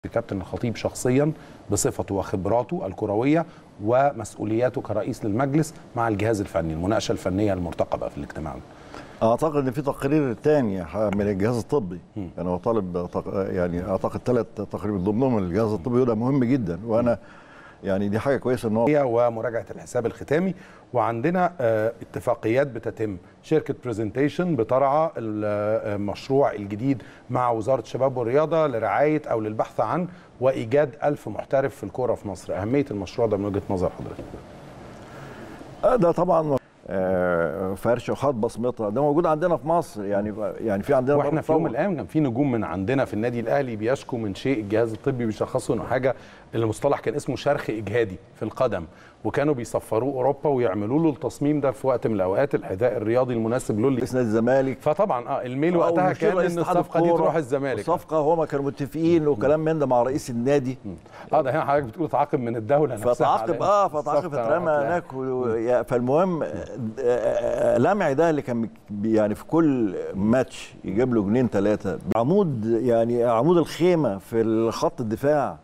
كابتن الخطيب شخصيا بصفته وخبراته الكرويه ومسؤولياته كرئيس للمجلس مع الجهاز الفني المناقشه الفنيه المرتقبه في الاجتماع اعتقد ان في تقرير تاني من الجهاز الطبي انا هو طالب يعني اعتقد ثلاث تقارير ضمنهم الجهاز الطبي وده مهم جدا وانا يعني دي حاجه كويسه ان هو ومراجعه الحساب الختامي وعندنا اتفاقيات بتتم شركه برزنتيشن بترعى المشروع الجديد مع وزاره الشباب والرياضه لرعايه او للبحث عن وايجاد ألف محترف في الكوره في مصر اهميه المشروع ده من وجهه نظر حضرتك ده طبعا فرشه وخط بصمتها ده موجود عندنا في مصر يعني يعني في عندنا واحنا في يوم من الايام كان في نجوم من عندنا في النادي الاهلي بيشكوا من شيء الجهاز الطبي بيشخصه انه حاجه المصطلح كان اسمه شرخ اجهادي في القدم وكانوا بيسفروه اوروبا ويعملوا له التصميم ده في وقت من الاوقات الحذاء الرياضي المناسب له رئيس نادي الزمالك فطبعا اه الميل وقتها كان ان الصفقه دي تروح الزمالك الصفقه هما كانوا متفقين وكلام من ده مع رئيس النادي اه ده هنا حضرتك بتقول تعاقب من الدوله نفسها فتعاقب اه فتعاقب اترمى هناك فالمهم لمعي ده اللي كان يعني في كل ماتش يجيب له جنين ثلاثه عمود يعني عمود الخيمه في خط الدفاع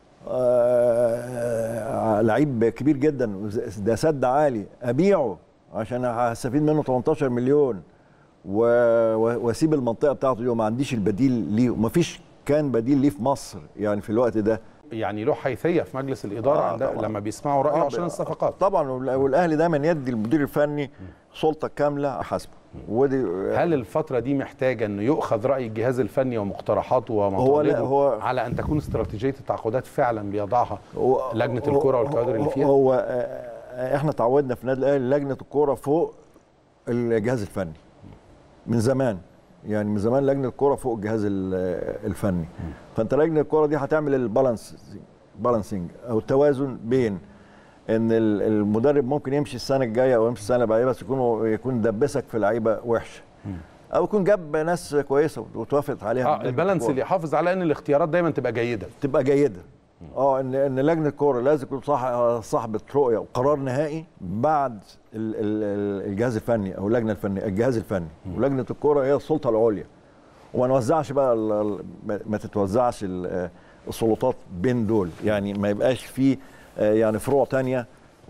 آه لعيب كبير جدا ده سد عالي ابيعه عشان هستفيد منه 18 مليون واسيب المنطقه بتاعته دي وما عنديش البديل ليه ومفيش كان بديل ليه في مصر يعني في الوقت ده يعني له حيثيه في مجلس الاداره آه لما بيسمعوا رايه آه عشان الصفقات طبعا والاهلي دايما يدي المدير الفني سلطه كامله حسبه ودي هل الفتره دي محتاجه انه يؤخذ راي الجهاز الفني ومقترحاته ومطالبه هو هو على ان تكون استراتيجيه التعاقدات فعلا بيضعها هو لجنه الكره والكوادر اللي فيها هو احنا تعودنا في النادي الاهلي لجنه الكوره فوق الجهاز الفني من زمان يعني من زمان لجنه الكوره فوق الجهاز الفني فانت لجنه الكوره دي هتعمل البالانس بالانسنج او التوازن بين ان المدرب ممكن يمشي السنه الجايه او يمشي السنه اللي بعدها بس يكون يكون دبسك في لعيبه وحشه او يكون جاب ناس كويسه وتوافقت عليها اه البالانس اللي يحافظ على ان الاختيارات دايما تبقى جيده تبقى جيده اه ان ان لجنه الكوره لازم تكون صاحب صاحبه رؤيه وقرار نهائي بعد ال ال الجهاز الفني او اللجنه الفنيه الجهاز الفني ولجنه الكوره هي السلطه العليا وما نوزعش بقى ما تتوزعش السلطات بين دول يعني ما يبقاش في يعني فروع تانية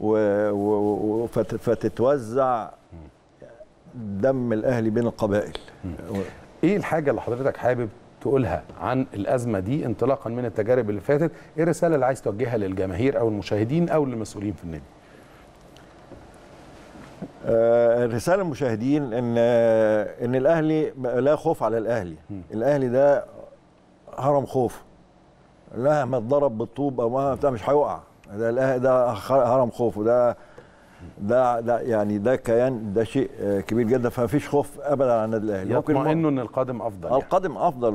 فتتوزع دم الاهلي بين القبائل ايه الحاجه اللي حضرتك حابب تقولها عن الازمه دي انطلاقا من التجارب اللي فاتت ايه الرساله اللي عايز توجهها للجماهير او المشاهدين او للمسؤولين في النادي آه رساله المشاهدين ان آه ان الاهلي لا خوف على الاهلي م. الاهلي ده هرم خوف مهما اتضرب بالطوب او ما بتاع مش هيقع ده ده هرم خوف وده ده ده يعني ده كيان ده شيء كبير جدا فما فيش خوف ابدا على النادي الاهلي يطمئنوا ان القادم افضل يعني. القادم افضل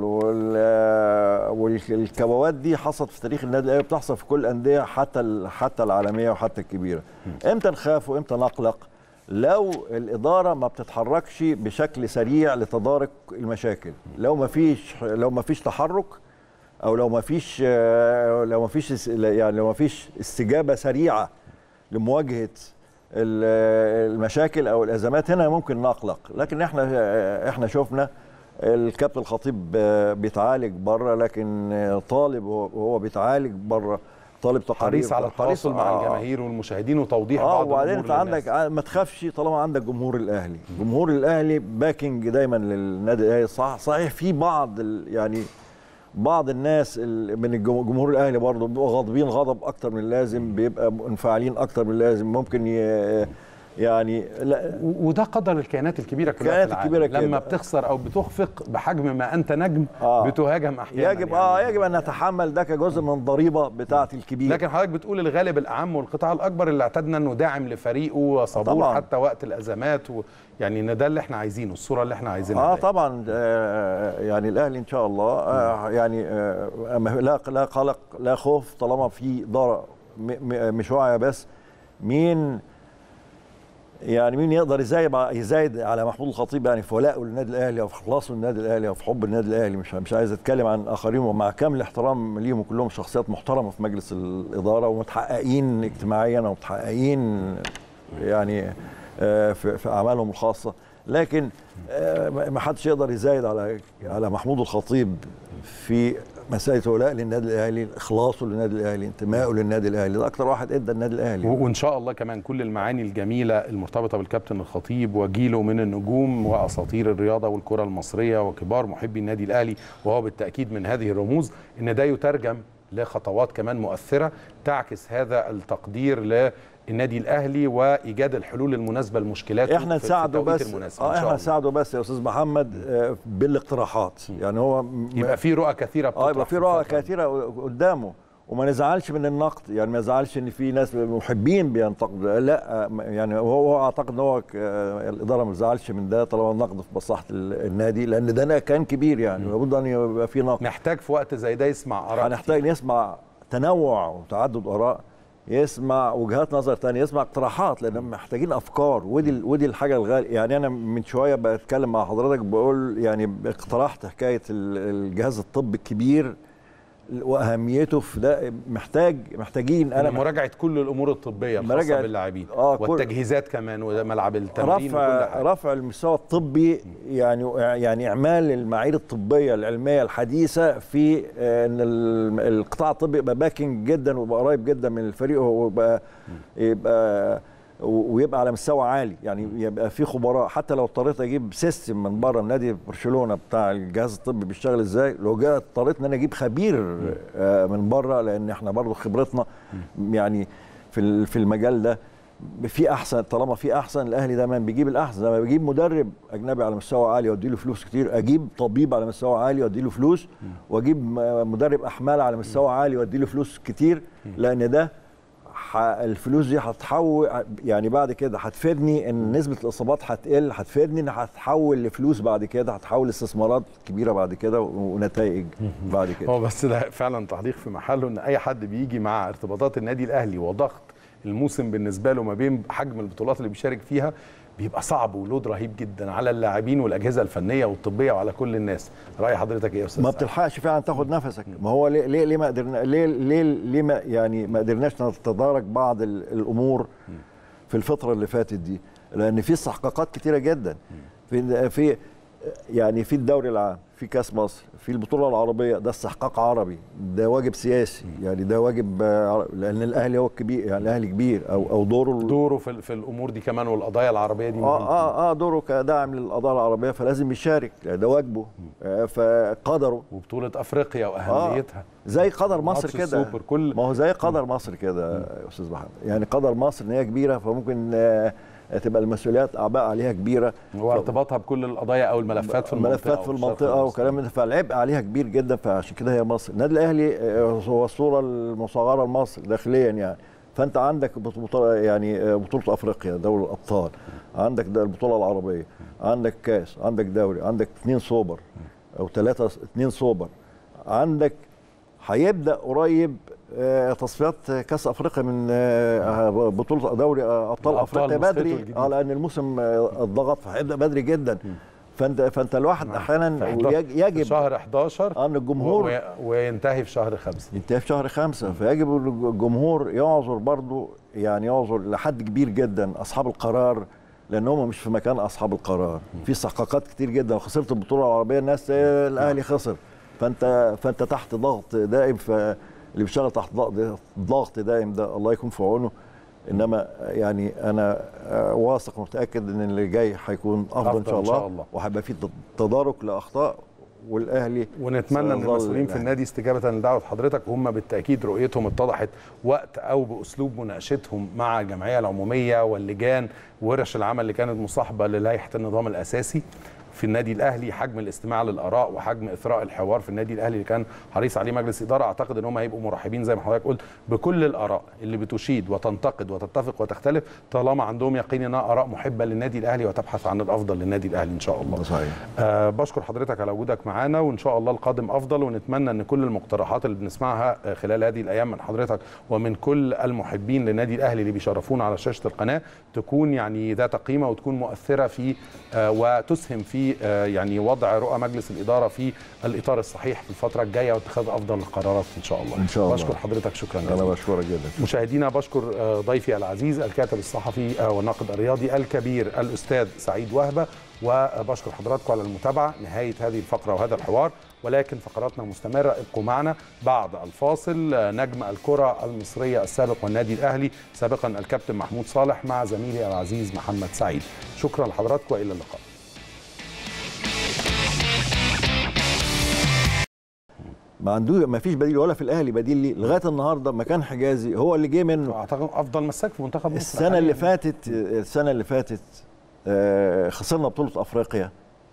والكبوات دي حصلت في تاريخ النادي الاهلي بتحصل في كل الانديه حتى حتى العالميه وحتى الكبيره امتى نخاف وامتى نقلق لو الاداره ما بتتحركش بشكل سريع لتدارك المشاكل لو ما فيش لو ما فيش تحرك او لو ما فيش لو ما فيش يعني لو ما فيش استجابه سريعه لمواجهه المشاكل او الازمات هنا ممكن نقلق لكن احنا احنا شفنا الكابتن الخطيب بيتعالج بره لكن طالب وهو بيتعالج بره طالب تقارير حريص على التواصل مع آه الجماهير والمشاهدين وتوضيح آه بعض وبعدين انت عندك ما تخافش طالما عندك جمهور الاهلي جمهور الاهلي باكينج دايما للنادي الاهلي صح صحيح في بعض يعني بعض الناس من الجمهور الاهلي برضه بيبقوا غاضبين غضب اكتر من اللازم بيبقى منفعلين اكتر من اللازم ممكن يعني لا وده قدر الكيانات الكبيره كلها الكيانات الكبيره كده لما بتخسر او بتخفق بحجم ما انت نجم آه بتهاجم احيانا يجب يعني اه يجب ان نتحمل ده كجزء من الضريبه بتاعه الكبير لكن حضرتك بتقول الغالب الاعم والقطاع الاكبر اللي اعتدنا انه داعم لفريقه وصبور طبعا. حتى وقت الازمات و يعني ان ده اللي احنا عايزينه الصوره اللي احنا عايزينها اه طبعا آه يعني الاهلي ان شاء الله آه يعني آه لا لا قلق لا خوف طالما في ضرر مش وعي بس مين يعني مين يقدر يزايد يزايد على محمود الخطيب يعني في ولائه للنادي الاهلي او في اخلاصه للنادي الاهلي او في حب النادي الاهلي مش مش عايز اتكلم عن اخرين ومع كامل الاحترام ليهم كلهم شخصيات محترمه في مجلس الاداره ومتحققين اجتماعيا ومتحققين يعني في, في اعمالهم الخاصه لكن ما حدش يقدر يزايد على على محمود الخطيب في مساله ولاء للنادي الاهلي اخلاصه للنادي الاهلي انتمائه للنادي الاهلي ده اكتر واحد ادى النادي الاهلي و- وان شاء الله كمان كل المعاني الجميله المرتبطه بالكابتن الخطيب وجيله من النجوم واساطير الرياضه والكره المصريه وكبار محبي النادي الاهلي وهو بالتاكيد من هذه الرموز ان ده يترجم لخطوات كمان مؤثره تعكس هذا التقدير للنادي الاهلي وايجاد الحلول المناسبه لمشكلاته احنا في- في نساعده التوقيت بس المناسب إن اه شاء احنا الله. نساعده بس يا استاذ محمد آه، بالاقتراحات يعني هو م- يبقى في رؤى كثيره اه بتطرح يبقى في رؤى الفترة دي. كثيره قدامه وما نزعلش من النقد يعني ما نزعلش ان في ناس محبين بينتقدوا لا آه، يعني هو هو اعتقد ان هو ك- آه، الاداره ما تزعلش من ده طالما النقد في مصلحه ال- النادي لان ده كان كبير يعني لابد ان يبقى في نقد نحتاج في وقت زي ده يسمع اراء هنحتاج نسمع تنوع وتعدد اراء يسمع وجهات نظر تانية يسمع اقتراحات لان محتاجين افكار ودي ال- ودي الحاجه الغاليه يعني انا من شويه بتكلم مع حضرتك بقول يعني اقترحت حكايه ال- الجهاز الطبي الكبير واهميته في ده محتاج محتاجين انا انا مراجعه كل الامور الطبيه الخاصه مراجعة- باللاعبين آه، كل- والتجهيزات كمان وملعب التمرين وكل رفع حاجه رفع المستوى الطبي يعني يعني اعمال المعايير الطبيه العلميه الحديثه في آه، ان ال- القطاع الطبي يبقى باكينج جدا ويبقى قريب جدا من الفريق ويبقى يبقى ويبقى على مستوى عالي يعني يبقى في خبراء حتى لو اضطريت اجيب سيستم من بره من نادي برشلونه بتاع الجهاز الطبي بيشتغل ازاي لو جاء اضطريت ان انا اجيب خبير آه، من بره لان احنا برضو خبرتنا يعني في ال- في المجال ده في احسن طالما في احسن الاهلي دايما بيجيب الاحسن لما بيجيب مدرب اجنبي على مستوى عالي وادي له فلوس كتير اجيب طبيب على مستوى عالي وادي له فلوس واجيب م- مدرب احمال على مستوى عالي وادي له فلوس كتير لان ده ح- الفلوس دي هتحول يعني بعد كده هتفيدني ان نسبه الاصابات هتقل هتفيدني ان هتحول لفلوس بعد كده هتحول لاستثمارات كبيره بعد كده ونتائج بعد كده هو بس ده فعلا تعليق في محله ان اي حد بيجي مع ارتباطات النادي الاهلي وضغط الموسم بالنسبه له ما بين حجم البطولات اللي بيشارك فيها بيبقى صعب ولود رهيب جدا على اللاعبين والاجهزه الفنيه والطبيه وعلى كل الناس راي حضرتك ايه يا استاذ ما سعد؟ بتلحقش فعلا تاخد نفسك ما هو ليه ليه, ليه ما قدرنا ليه ليه ليه ما يعني ما قدرناش نتدارك بعض ال- الامور في الفتره اللي فاتت دي لان في استحقاقات كتيره جدا في في يعني في الدوري العام في كاس مصر في البطوله العربيه ده استحقاق عربي ده واجب سياسي يعني ده واجب آه، عر- لان الاهلي هو الكبير يعني الاهلي كبير او او دوره دوره في, في الامور دي كمان والقضايا العربيه دي مهم. اه اه اه دوره كداعم للقضايا العربيه فلازم يشارك ده واجبه آه فقدره وبطوله افريقيا واهميتها زي قدر مصر ماتش كده السوبر كل ما هو زي قدر مصر كده يا استاذ محمد يعني قدر مصر ان هي كبيره فممكن آه، تبقى المسؤوليات اعباء عليها كبيره وارتباطها بكل القضايا او الملفات في المنطقه ملفات في أو الشرق المنطقه الأوسط. وكلام من ده فالعبء عليها كبير جدا فعشان كده هي مصر النادي الاهلي آه، هو الصوره المصغره لمصر داخليا يعني فانت عندك بطوله يعني آه، بطوله افريقيا دوري الابطال عندك ده البطوله العربيه عندك كاس عندك دوري عندك اثنين سوبر او ثلاثه اثنين سوبر عندك هيبدا قريب آه، تصفيات كاس افريقيا من آه، بطوله دوري آه، ابطال الأبطال افريقيا نسخته بدري الجديدة. اه لان الموسم آه، اتضغط فهيبدا بدري جدا فانت فانت الواحد احيانا في 11 يج- يجب شهر 11 ان الجمهور و- وينتهي في شهر 5 ينتهي في شهر خمسة فيجب الجمهور يعذر برضو يعني يعذر لحد كبير جدا اصحاب القرار لان هم مش في مكان اصحاب القرار في استحقاقات كتير جدا وخسرت البطوله العربيه الناس آه، الاهلي خسر فانت فانت تحت ضغط دائم فاللي بيشتغل تحت ضغط ضغط دائم ده الله يكون في عونه انما يعني انا آه، واثق ومتاكد ان اللي جاي هيكون افضل, ان شاء الله, شاء الله. وهيبقى في تدارك لاخطاء والاهلي ونتمنى ان سيظل المسؤولين في الأهلي. النادي استجابه لدعوه حضرتك وهم بالتاكيد رؤيتهم اتضحت وقت او باسلوب مناقشتهم مع الجمعيه العموميه واللجان وورش العمل اللي كانت مصاحبه للائحه النظام الاساسي في النادي الاهلي حجم الاستماع للاراء وحجم اثراء الحوار في النادي الاهلي اللي كان حريص عليه مجلس اداره اعتقد ان هم هيبقوا مرحبين زي ما حضرتك قلت بكل الاراء اللي بتشيد وتنتقد وتتفق وتختلف طالما عندهم يقين انها اراء محبه للنادي الاهلي وتبحث عن الافضل للنادي الاهلي ان شاء الله صحيح أه بشكر حضرتك على وجودك معانا وان شاء الله القادم افضل ونتمنى ان كل المقترحات اللي بنسمعها آه، خلال هذه الايام من حضرتك ومن كل المحبين للنادي الاهلي اللي بيشرفونا على شاشه القناه تكون يعني ذات قيمه وتكون مؤثره في آه، وتسهم في يعني وضع رؤى مجلس الاداره في الاطار الصحيح في الفتره الجايه واتخاذ افضل القرارات ان شاء الله ان شاء الله بشكر حضرتك شكرا انا جزيلا بشكرك جدا مشاهدينا بشكر ضيفي العزيز الكاتب الصحفي والناقد الرياضي الكبير الاستاذ سعيد وهبه وبشكر حضراتكم على المتابعه نهايه هذه الفقره وهذا الحوار ولكن فقراتنا مستمره ابقوا معنا بعد الفاصل نجم الكره المصريه السابق والنادي الاهلي سابقا الكابتن محمود صالح مع زميلي العزيز محمد سعيد شكرا لحضراتكم والى اللقاء ما عنده ما فيش بديل ولا في الاهلي بديل ليه لغايه النهارده مكان حجازي هو اللي جه منه اعتقد افضل مساك في منتخب مصر السنه اللي فاتت السنه اللي فاتت آه، خسرنا بطوله افريقيا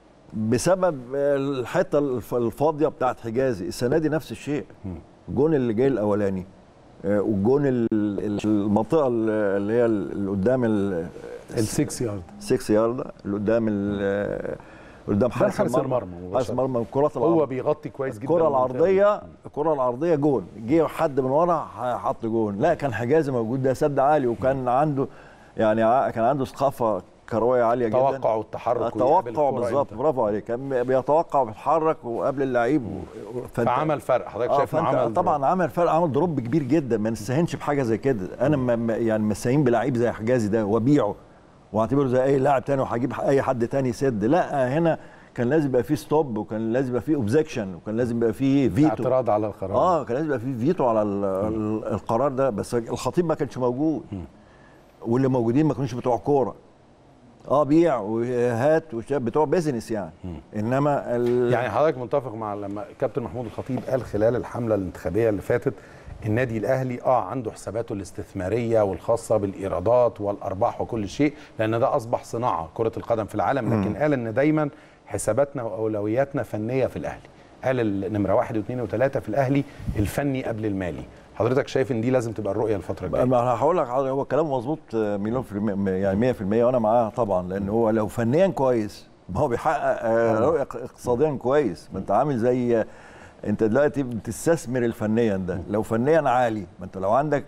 بسبب الحته الف- الفاضيه بتاعت حجازي السنه دي نفس الشيء الجون اللي جاي الاولاني آه، والجون ال- ال- المنطقه اللي هي اللي قدام ال السكس يارد 6 يارد اللي قدام ال- قدام حارس حارس المرمى المرمى مباشرة. حارس المرمى الكرات هو العرضية. بيغطي كويس جدا الكرة المنطقة العرضية الكرة العرضية جون جه حد من ورا حط جون لا كان حجازي موجود ده سد عالي وكان عنده يعني ع- كان عنده ثقافة كروية عالية جدا توقع والتحرك ويقبل التوقع الكرة بالظبط إمتى. برافو عليك كان بيتوقع وبيتحرك وقبل اللعيب و- فأنت- فعمل فرق حضرتك اه شايف انه فانت عمل طبعا عمل فرق عمل دروب كبير جدا ما نستهينش بحاجه زي كده انا ما ما- يعني مستهين بلعيب زي حجازي ده وابيعه واعتبره زي اي لاعب تاني وهجيب اي حد تاني يسد لا هنا كان لازم يبقى فيه ستوب وكان لازم يبقى فيه اوبجكشن وكان لازم يبقى فيه فيتو اعتراض على القرار اه كان لازم يبقى فيه فيتو على ال- ال- القرار ده بس الخطيب ما كانش موجود واللي موجودين ما كانوش بتوع كوره اه بيع وهات وشاب بتوع بيزنس يعني انما ال... يعني حضرتك متفق مع لما كابتن محمود الخطيب قال خلال الحمله الانتخابيه اللي فاتت النادي الاهلي اه عنده حساباته الاستثماريه والخاصه بالايرادات والارباح وكل شيء لان ده اصبح صناعه كره القدم في العالم لكن قال ان دايما حساباتنا واولوياتنا فنيه في الاهلي قال النمره واحد واثنين وثلاثه في الاهلي الفني قبل المالي حضرتك شايف ان دي لازم تبقى الرؤيه الفتره الجايه ما انا هقول لك حاضر، هو كلامه مظبوط آه، مليون في المية يعني 100% وانا معاه طبعا لان هو لو فنيا كويس ما هو بيحقق آه، رؤيه اقتصاديا كويس ما انت عامل زي آه، انت دلوقتي بتستثمر الفنيا ده لو فنيا عالي ما انت لو عندك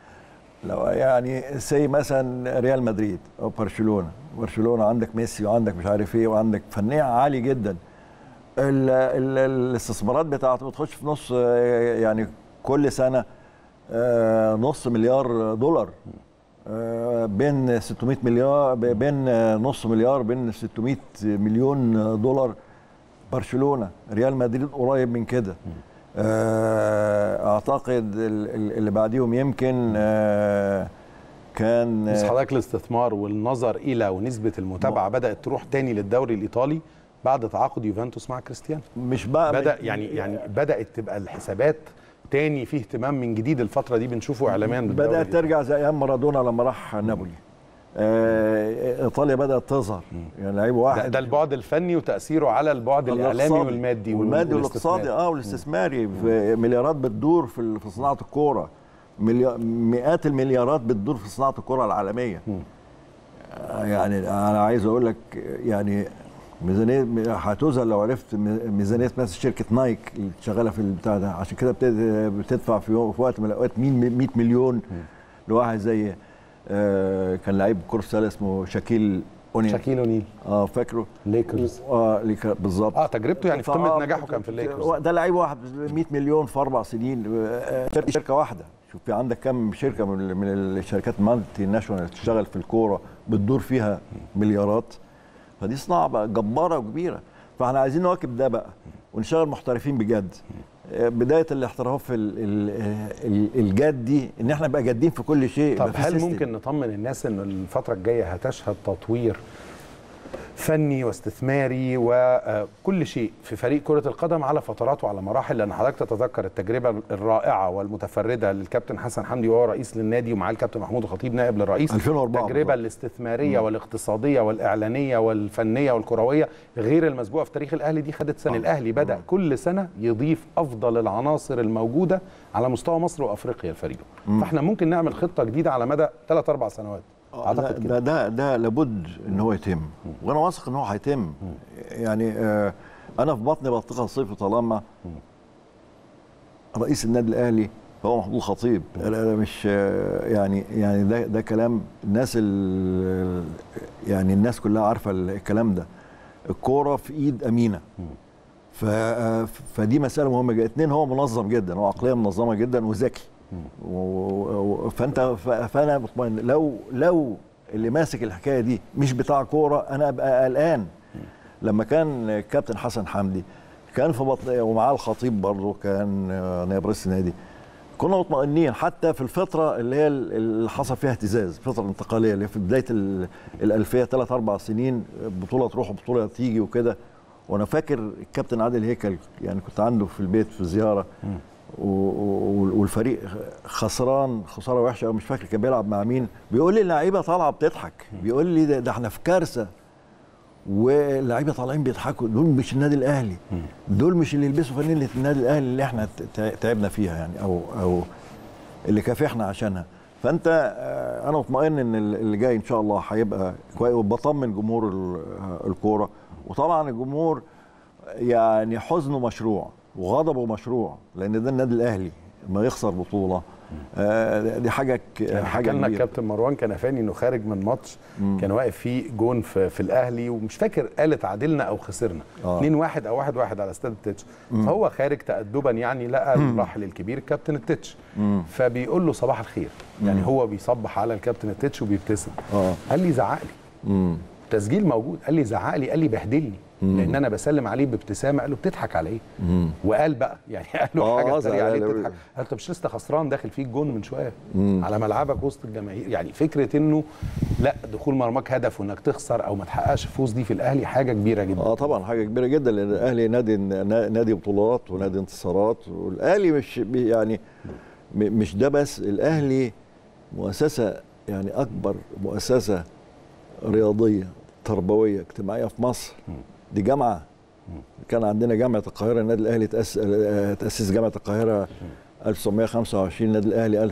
لو يعني سي مثلا ريال مدريد او برشلونه برشلونه عندك ميسي وعندك مش عارف ايه وعندك فنيا عالي جدا ال ال الاستثمارات بتاعته بتخش في نص آه، يعني كل سنه آه، نص مليار دولار آه، بين 600 مليار ب- بين آه، نص مليار بين 600 مليون دولار برشلونه ريال مدريد قريب من كده آه، اعتقد ال- ال- اللي بعديهم يمكن آه، كان بس حضرتك الاستثمار والنظر الى ونسبه المتابعه بدات تروح تاني للدوري الايطالي بعد تعاقد يوفنتوس مع كريستيانو مش بقى بدا يعني يعني بدات تبقى الحسابات تاني فيه اهتمام من جديد الفتره دي بنشوفه اعلاميا بالدوري بدات الإيطالي. ترجع زي ايام مارادونا لما راح نابولي آه، ايطاليا بدات تظهر يعني لعيب ده, واحد ده البعد الفني وتاثيره على البعد الاعلامي الاقتصادي. والمادي والمادي والاستثماري. والاقتصادي اه والاستثماري في مليارات بتدور في ال- في صناعه الكوره مليار مئات المليارات بتدور في صناعه الكوره العالميه آه، يعني انا عايز اقول لك يعني ميزانيه هتذهل لو عرفت م- ميزانيه مثلا شركه نايك اللي شغاله في البتاع ده عشان كده بت- بتدفع في يوم- في وقت من الاوقات 100 مليون لواحد زي آه، كان لعيب كره سله اسمه شاكيل اونيل شاكيل اونيل اه فاكره ليكرز اه ليك- بالظبط اه تجربته يعني في قمه فآه، نجاحه كان في الليكرز ده لعيب واحد 100 مليون في اربع سنين آه، شركه شركه واحده شوف في عندك كم شركه من من الشركات المالتي ناشونال اللي بتشتغل في الكوره بتدور فيها مليارات فدي صناعه بقى جباره وكبيره فاحنا عايزين نواكب ده بقى ونشغل محترفين بجد آه، بدايه الاحتراف ال- ال- ال- الجاد دي ان احنا نبقى جادين في كل شيء طب يبقى في هل سيستم. ممكن نطمن الناس ان الفتره الجايه هتشهد تطوير فني واستثماري وكل شيء في فريق كرة القدم على فترات وعلى مراحل لأن حضرتك تتذكر التجربة الرائعة والمتفردة للكابتن حسن حمدي وهو رئيس للنادي ومعاه الكابتن محمود الخطيب نائب للرئيس 2004 التجربة بالظبط. الاستثمارية والاقتصادية والإعلانية والفنية والكروية غير المسبوقة في تاريخ الأهلي دي خدت سنة الأهلي بدأ كل سنة يضيف أفضل العناصر الموجودة على مستوى مصر وأفريقيا لفريقه فاحنا ممكن نعمل خطة جديدة على مدى 3 4 سنوات ده أعتقد كده ده ده, ده لابد ان هو يتم وانا واثق ان هو هيتم يعني آه انا في بطني بطيخه الصيف طالما رئيس النادي الاهلي هو محمود الخطيب انا أنا مش آه، يعني يعني ده ده كلام الناس ال- يعني الناس كلها عارفه الكلام ده الكوره في ايد امينه ف... فدي مساله مهمه جدا اتنين هو منظم جدا هو عقليه منظمه جدا وذكي و... و... فانت ف... فانا مطمئن لو لو اللي ماسك الحكايه دي مش بتاع كوره انا ابقى قلقان لما كان الكابتن حسن حمدي كان في بطن ومعاه الخطيب برضه كان نائب رئيس النادي كنا مطمئنين حتى في الفتره اللي هي اللي حصل فيها اهتزاز الفتره الانتقاليه اللي في بدايه ال- الالفيه ثلاث اربع سنين بطوله تروح وبطوله تيجي وكده وانا فاكر الكابتن عادل هيكل يعني كنت عنده في البيت في زياره و- و- والفريق خسران خساره وحشه أو مش فاكر كان بيلعب مع مين بيقول لي اللعيبه طالعه بتضحك بيقول لي ده, ده احنا في كارثه واللعيبه طالعين بيضحكوا دول مش النادي الاهلي دول مش اللي يلبسوا فانيله النادي الاهلي اللي احنا ت- تعبنا فيها يعني او او اللي كافحنا عشانها فانت آه، انا مطمئن ان ال- اللي جاي ان شاء الله هيبقى كويس وبطمن جمهور ال- آه، الكوره وطبعا الجمهور يعني حزنه مشروع وغضبه مشروع لان ده النادي الاهلي ما يخسر بطوله آه، دي حاجه ك- يعني حاجه حكى لنا كبيره الكابتن مروان كنفاني انه خارج من ماتش كان واقف فيه جون في, في الاهلي ومش فاكر قال تعادلنا او خسرنا آه. 2 1 او 1 1 على استاد التتش فهو خارج تادبا يعني لقى الراحل الكبير الكابتن التتش فبيقول له صباح الخير يعني هو بيصبح على الكابتن التتش وبيبتسم آه. قال لي زعق لي مم. تسجيل موجود قال لي زعق لي قال لي بهدلني لان انا بسلم عليه بابتسامه قال له بتضحك على ايه وقال بقى يعني قال له آه، حاجه زعل تريق عليه عليه. بتضحك قال طب مش لسه خسران داخل فيك جون من شويه على ملعبك وسط الجماهير يعني فكره انه لا دخول مرماك هدف وانك تخسر او ما تحققش فوز دي في الاهلي حاجه كبيره جدا اه طبعا حاجه كبيره جدا لان الاهلي نادي نادي بطولات ونادي انتصارات والاهلي مش بي- يعني م- مش ده بس الاهلي مؤسسه يعني اكبر مؤسسه رياضيه تربويه اجتماعيه في مصر دي جامعه كان عندنا جامعه القاهره النادي الاهلي تأس... آه، تاسيس جامعه القاهره 1925 النادي الاهلي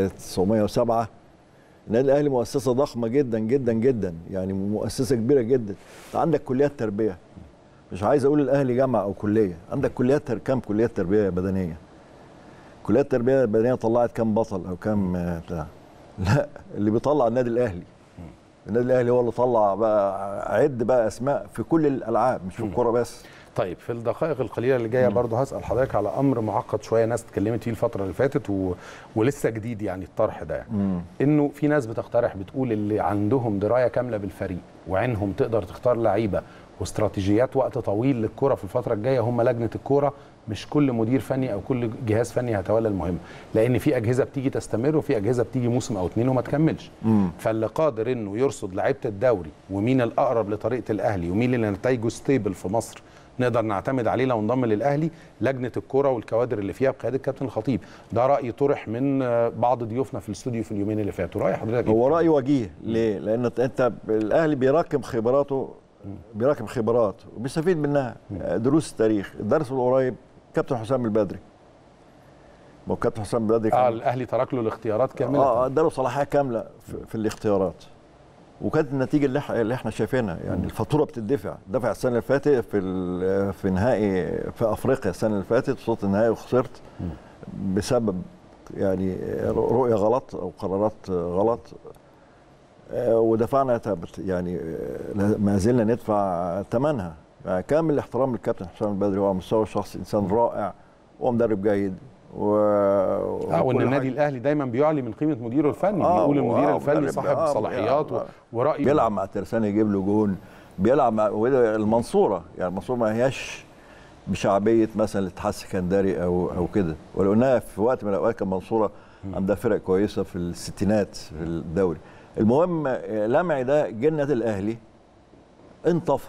1907 النادي الاهلي مؤسسه ضخمه جدا جدا جدا يعني مؤسسه كبيره جدا انت عندك كليات تربيه مش عايز اقول الاهلي جامعه او كليه عندك كليات تر... كام كليات تربيه بدنيه كليات التربيه البدنيه طلعت كام بطل او كام آه، بتاع لا اللي بيطلع النادي الاهلي النادي الاهلي هو اللي طلع بقى عد بقى اسماء في كل الالعاب مش في الكوره بس طيب في الدقائق القليله اللي جايه برضه هسال حضرتك على امر معقد شويه ناس اتكلمت فيه الفتره اللي فاتت و... ولسه جديد يعني الطرح ده يعني. انه في ناس بتقترح بتقول اللي عندهم درايه كامله بالفريق وعينهم تقدر تختار لعيبه واستراتيجيات وقت طويل للكره في الفتره الجايه هم لجنه الكوره مش كل مدير فني او كل جهاز فني هيتولى المهمه لان في اجهزه بتيجي تستمر وفي اجهزه بتيجي موسم او اتنين وما تكملش فاللي قادر انه يرصد لعيبه الدوري ومين الاقرب لطريقه الاهلي ومين اللي نتائجه ستيبل في مصر نقدر نعتمد عليه لو انضم للاهلي لجنه الكره والكوادر اللي فيها بقياده الكابتن الخطيب ده راي طرح من آه، بعض ضيوفنا في الاستوديو في اليومين اللي فاتوا راي حضرتك إيه؟ هو راي وجيه ليه لان انت- انت الاهلي بيراكم خبراته بيراكم خبرات وبيستفيد منها دروس التاريخ الدرس القريب كابتن حسام البدري ما هو كابتن حسام البدري اه كان الاهلي ترك له الاختيارات كامله اه اداله صلاحيه كامله في, في الاختيارات وكانت النتيجه اللي, إح- اللي احنا شايفينها يعني الفاتوره بتدفع دفع السنه اللي فاتت في ال- في نهائي في افريقيا السنه اللي فاتت وصلت النهائي وخسرت بسبب يعني رؤيه غلط او قرارات غلط آه، ودفعنا تبت- يعني آه، ما زلنا ندفع ثمنها يعني كامل الاحترام للكابتن حسام البدري هو على المستوى الشخصي انسان رائع ومدرب جيد و اه وان وكل النادي حاجة. الاهلي دايما بيعلي من قيمه مديره الفني آه، بيقول المدير آه، الفني مدرب، صاحب آه، صلاحيات و- آه. وراي بيلعب مع ترسانة يجيب له جون بيلعب مع وده المنصوره يعني المنصوره ما هياش بشعبيه مثلا الاتحاد السكندري او او كده ولو انها في وقت من الاوقات كان المنصوره عندها فرق كويسه في الستينات في الدوري المهم آه، لمعي ده جه النادي الاهلي انطفى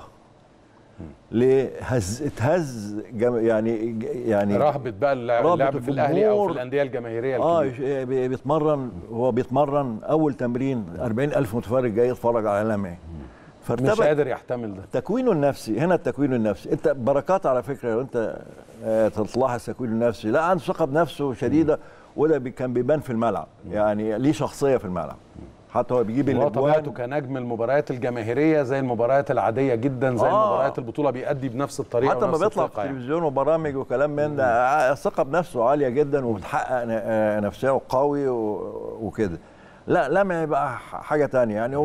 ليه هز اتهز جم يعني يعني رهبه بقى اللعب, رهبة اللعب في الاهلي او الجمهور. في الانديه الجماهيريه اه الكبيره يش- بي- بيتمرن هو بيتمرن اول تمرين 40000 متفرج جاي يتفرج على لمعي مش فارتبك قادر يحتمل ده تكوينه النفسي هنا التكوين النفسي انت بركات على فكره لو انت آه، تلاحظ تكوينه النفسي لا عنده ثقه بنفسه شديده وده بي- كان بيبان في الملعب يعني ليه شخصيه في الملعب حتى هو بيجيب هو طبيعته الاجوان كنجم المباريات الجماهيريه زي المباريات العاديه جدا زي آه. المباريات البطوله بيأدي بنفس الطريقه حتى لما ونفس بيطلع في الثقة يعني. التلفزيون وبرامج وكلام من ده ع- الثقه بنفسه عاليه جدا وبتحقق ن- آه، نفسيه وقوي و- وكده لا لمعي بقى ح- حاجه تانية يعني هو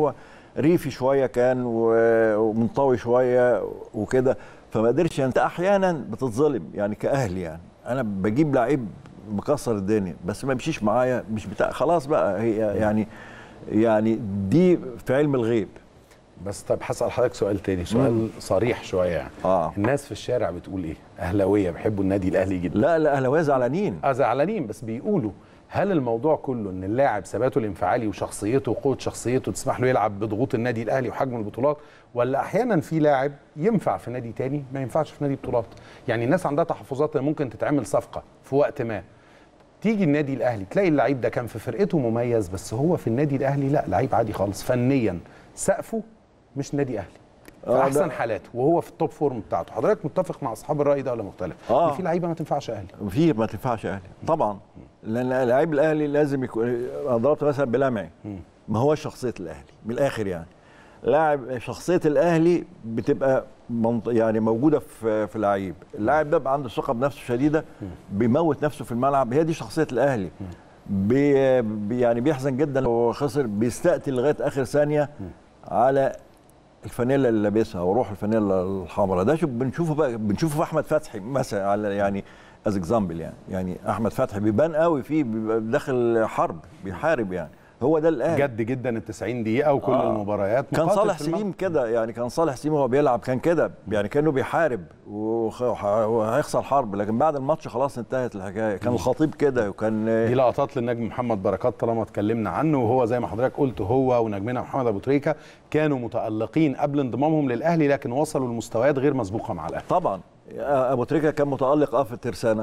ريفي شويه كان و- ومنطوي شويه وكده فما قدرش انت احيانا بتتظلم يعني كاهلي يعني انا بجيب لعيب مكسر الدنيا بس ما يمشيش معايا مش بتاع خلاص بقى هي يعني يعني دي في علم الغيب بس طب هسال حضرتك سؤال تاني سؤال صريح شويه يعني اه الناس في الشارع بتقول ايه اهلاويه بيحبوا النادي الاهلي جدا لا لا اهلاويه زعلانين اه زعلانين بس بيقولوا هل الموضوع كله ان اللاعب ثباته الانفعالي وشخصيته وقوه شخصيته تسمح له يلعب بضغوط النادي الاهلي وحجم البطولات ولا احيانا في لاعب ينفع في نادي تاني ما ينفعش في نادي بطولات يعني الناس عندها تحفظات إن ممكن تتعمل صفقه في وقت ما تيجي النادي الاهلي تلاقي اللعيب ده كان في فرقته مميز بس هو في النادي الاهلي لا لعيب عادي خالص فنيا سقفه مش نادي اهلي في آه، احسن ده- حالاته وهو في التوب فورم بتاعته حضرتك متفق مع اصحاب الراي ده ولا مختلف آه. إن في لعيبه ما تنفعش اهلي في ما تنفعش اهلي طبعا لان لعيب الاهلي لازم يكون انا ضربت مثلا بلمعي ما هو شخصيه الاهلي من الاخر يعني لاعب شخصيه الاهلي بتبقى منط... يعني موجوده في في اللعيب اللاعب ده بيبقى عنده ثقه بنفسه شديده بيموت نفسه في الملعب هي دي شخصيه الاهلي بي... بي- يعني بيحزن جدا لو خسر بيستقتل لغايه اخر ثانيه على الفانيلا اللي لابسها وروح الفانيلا الحمراء ده شوف بنشوفه بقى بنشوفه في احمد فتحي مثلا على يعني از اكزامبل يعني يعني احمد فتحي بيبان قوي فيه بيبقى داخل حرب بيحارب يعني هو ده الاهلي جد جدا ال 90 دقيقه وكل آه. المباريات كان مقاتل صالح في الملعب. سليم كده يعني كان صالح سليم وهو بيلعب كان كده يعني كانه بيحارب وخ- وهيخسر حرب لكن بعد الماتش خلاص انتهت الحكايه كان الخطيب كده وكان دي لقطات للنجم محمد بركات طالما اتكلمنا عنه وهو زي ما حضرتك قلت هو ونجمنا محمد ابو تريكه كانوا متالقين قبل انضمامهم للاهلي لكن وصلوا لمستويات غير مسبوقه مع الاهلي طبعا ابو تريكه كان متالق اه في الترسانه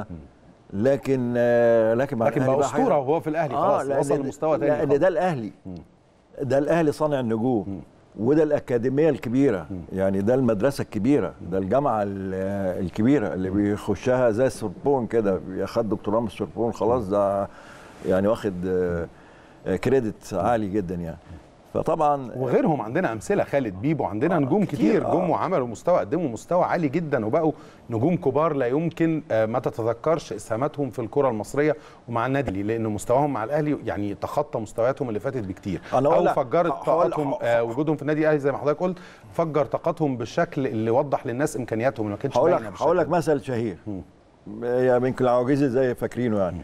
لكن آه، لكن مع لكن الأهلي بقى حاجة- اسطوره وهو في الاهلي خلاص لأن وصل ده- لمستوى تاني لان خالص. ده الاهلي ده الاهلي صانع النجوم وده الاكاديميه الكبيره يعني ده المدرسه الكبيره ده الجامعه ال- الكبيره اللي بيخشها زي السوربون كده بياخد دكتوراه من السوربون خلاص ده يعني واخد آه، آه، كريدت عالي جدا يعني فطبعا وغيرهم عندنا امثله خالد بيبو عندنا نجوم كتير، كتير آه. جم وعملوا مستوى قدموا مستوى عالي جدا وبقوا نجوم كبار لا يمكن آه، ما تتذكرش اسهاماتهم في الكره المصريه ومع النادي الأهلي، لان مستواهم مع الاهلي يعني تخطى مستوياتهم اللي فاتت بكتير أنا أقول او لك- فجرت هقول- طاقتهم آه، وجودهم في النادي الاهلي زي ما حضرتك قلت فجر طاقتهم بالشكل اللي وضح للناس امكانياتهم اللي ما كانتش هقول لك باينة هقول لك بالشكل مثل شهير يعني يمكن العواجيز زي فاكرينه يعني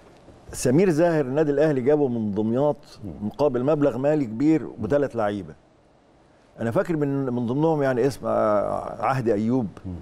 سمير زاهر النادي الاهلي جابه من دمياط مقابل مبلغ مالي كبير وثلاث لعيبه انا فاكر من من ضمنهم يعني اسم آه، عهدي ايوب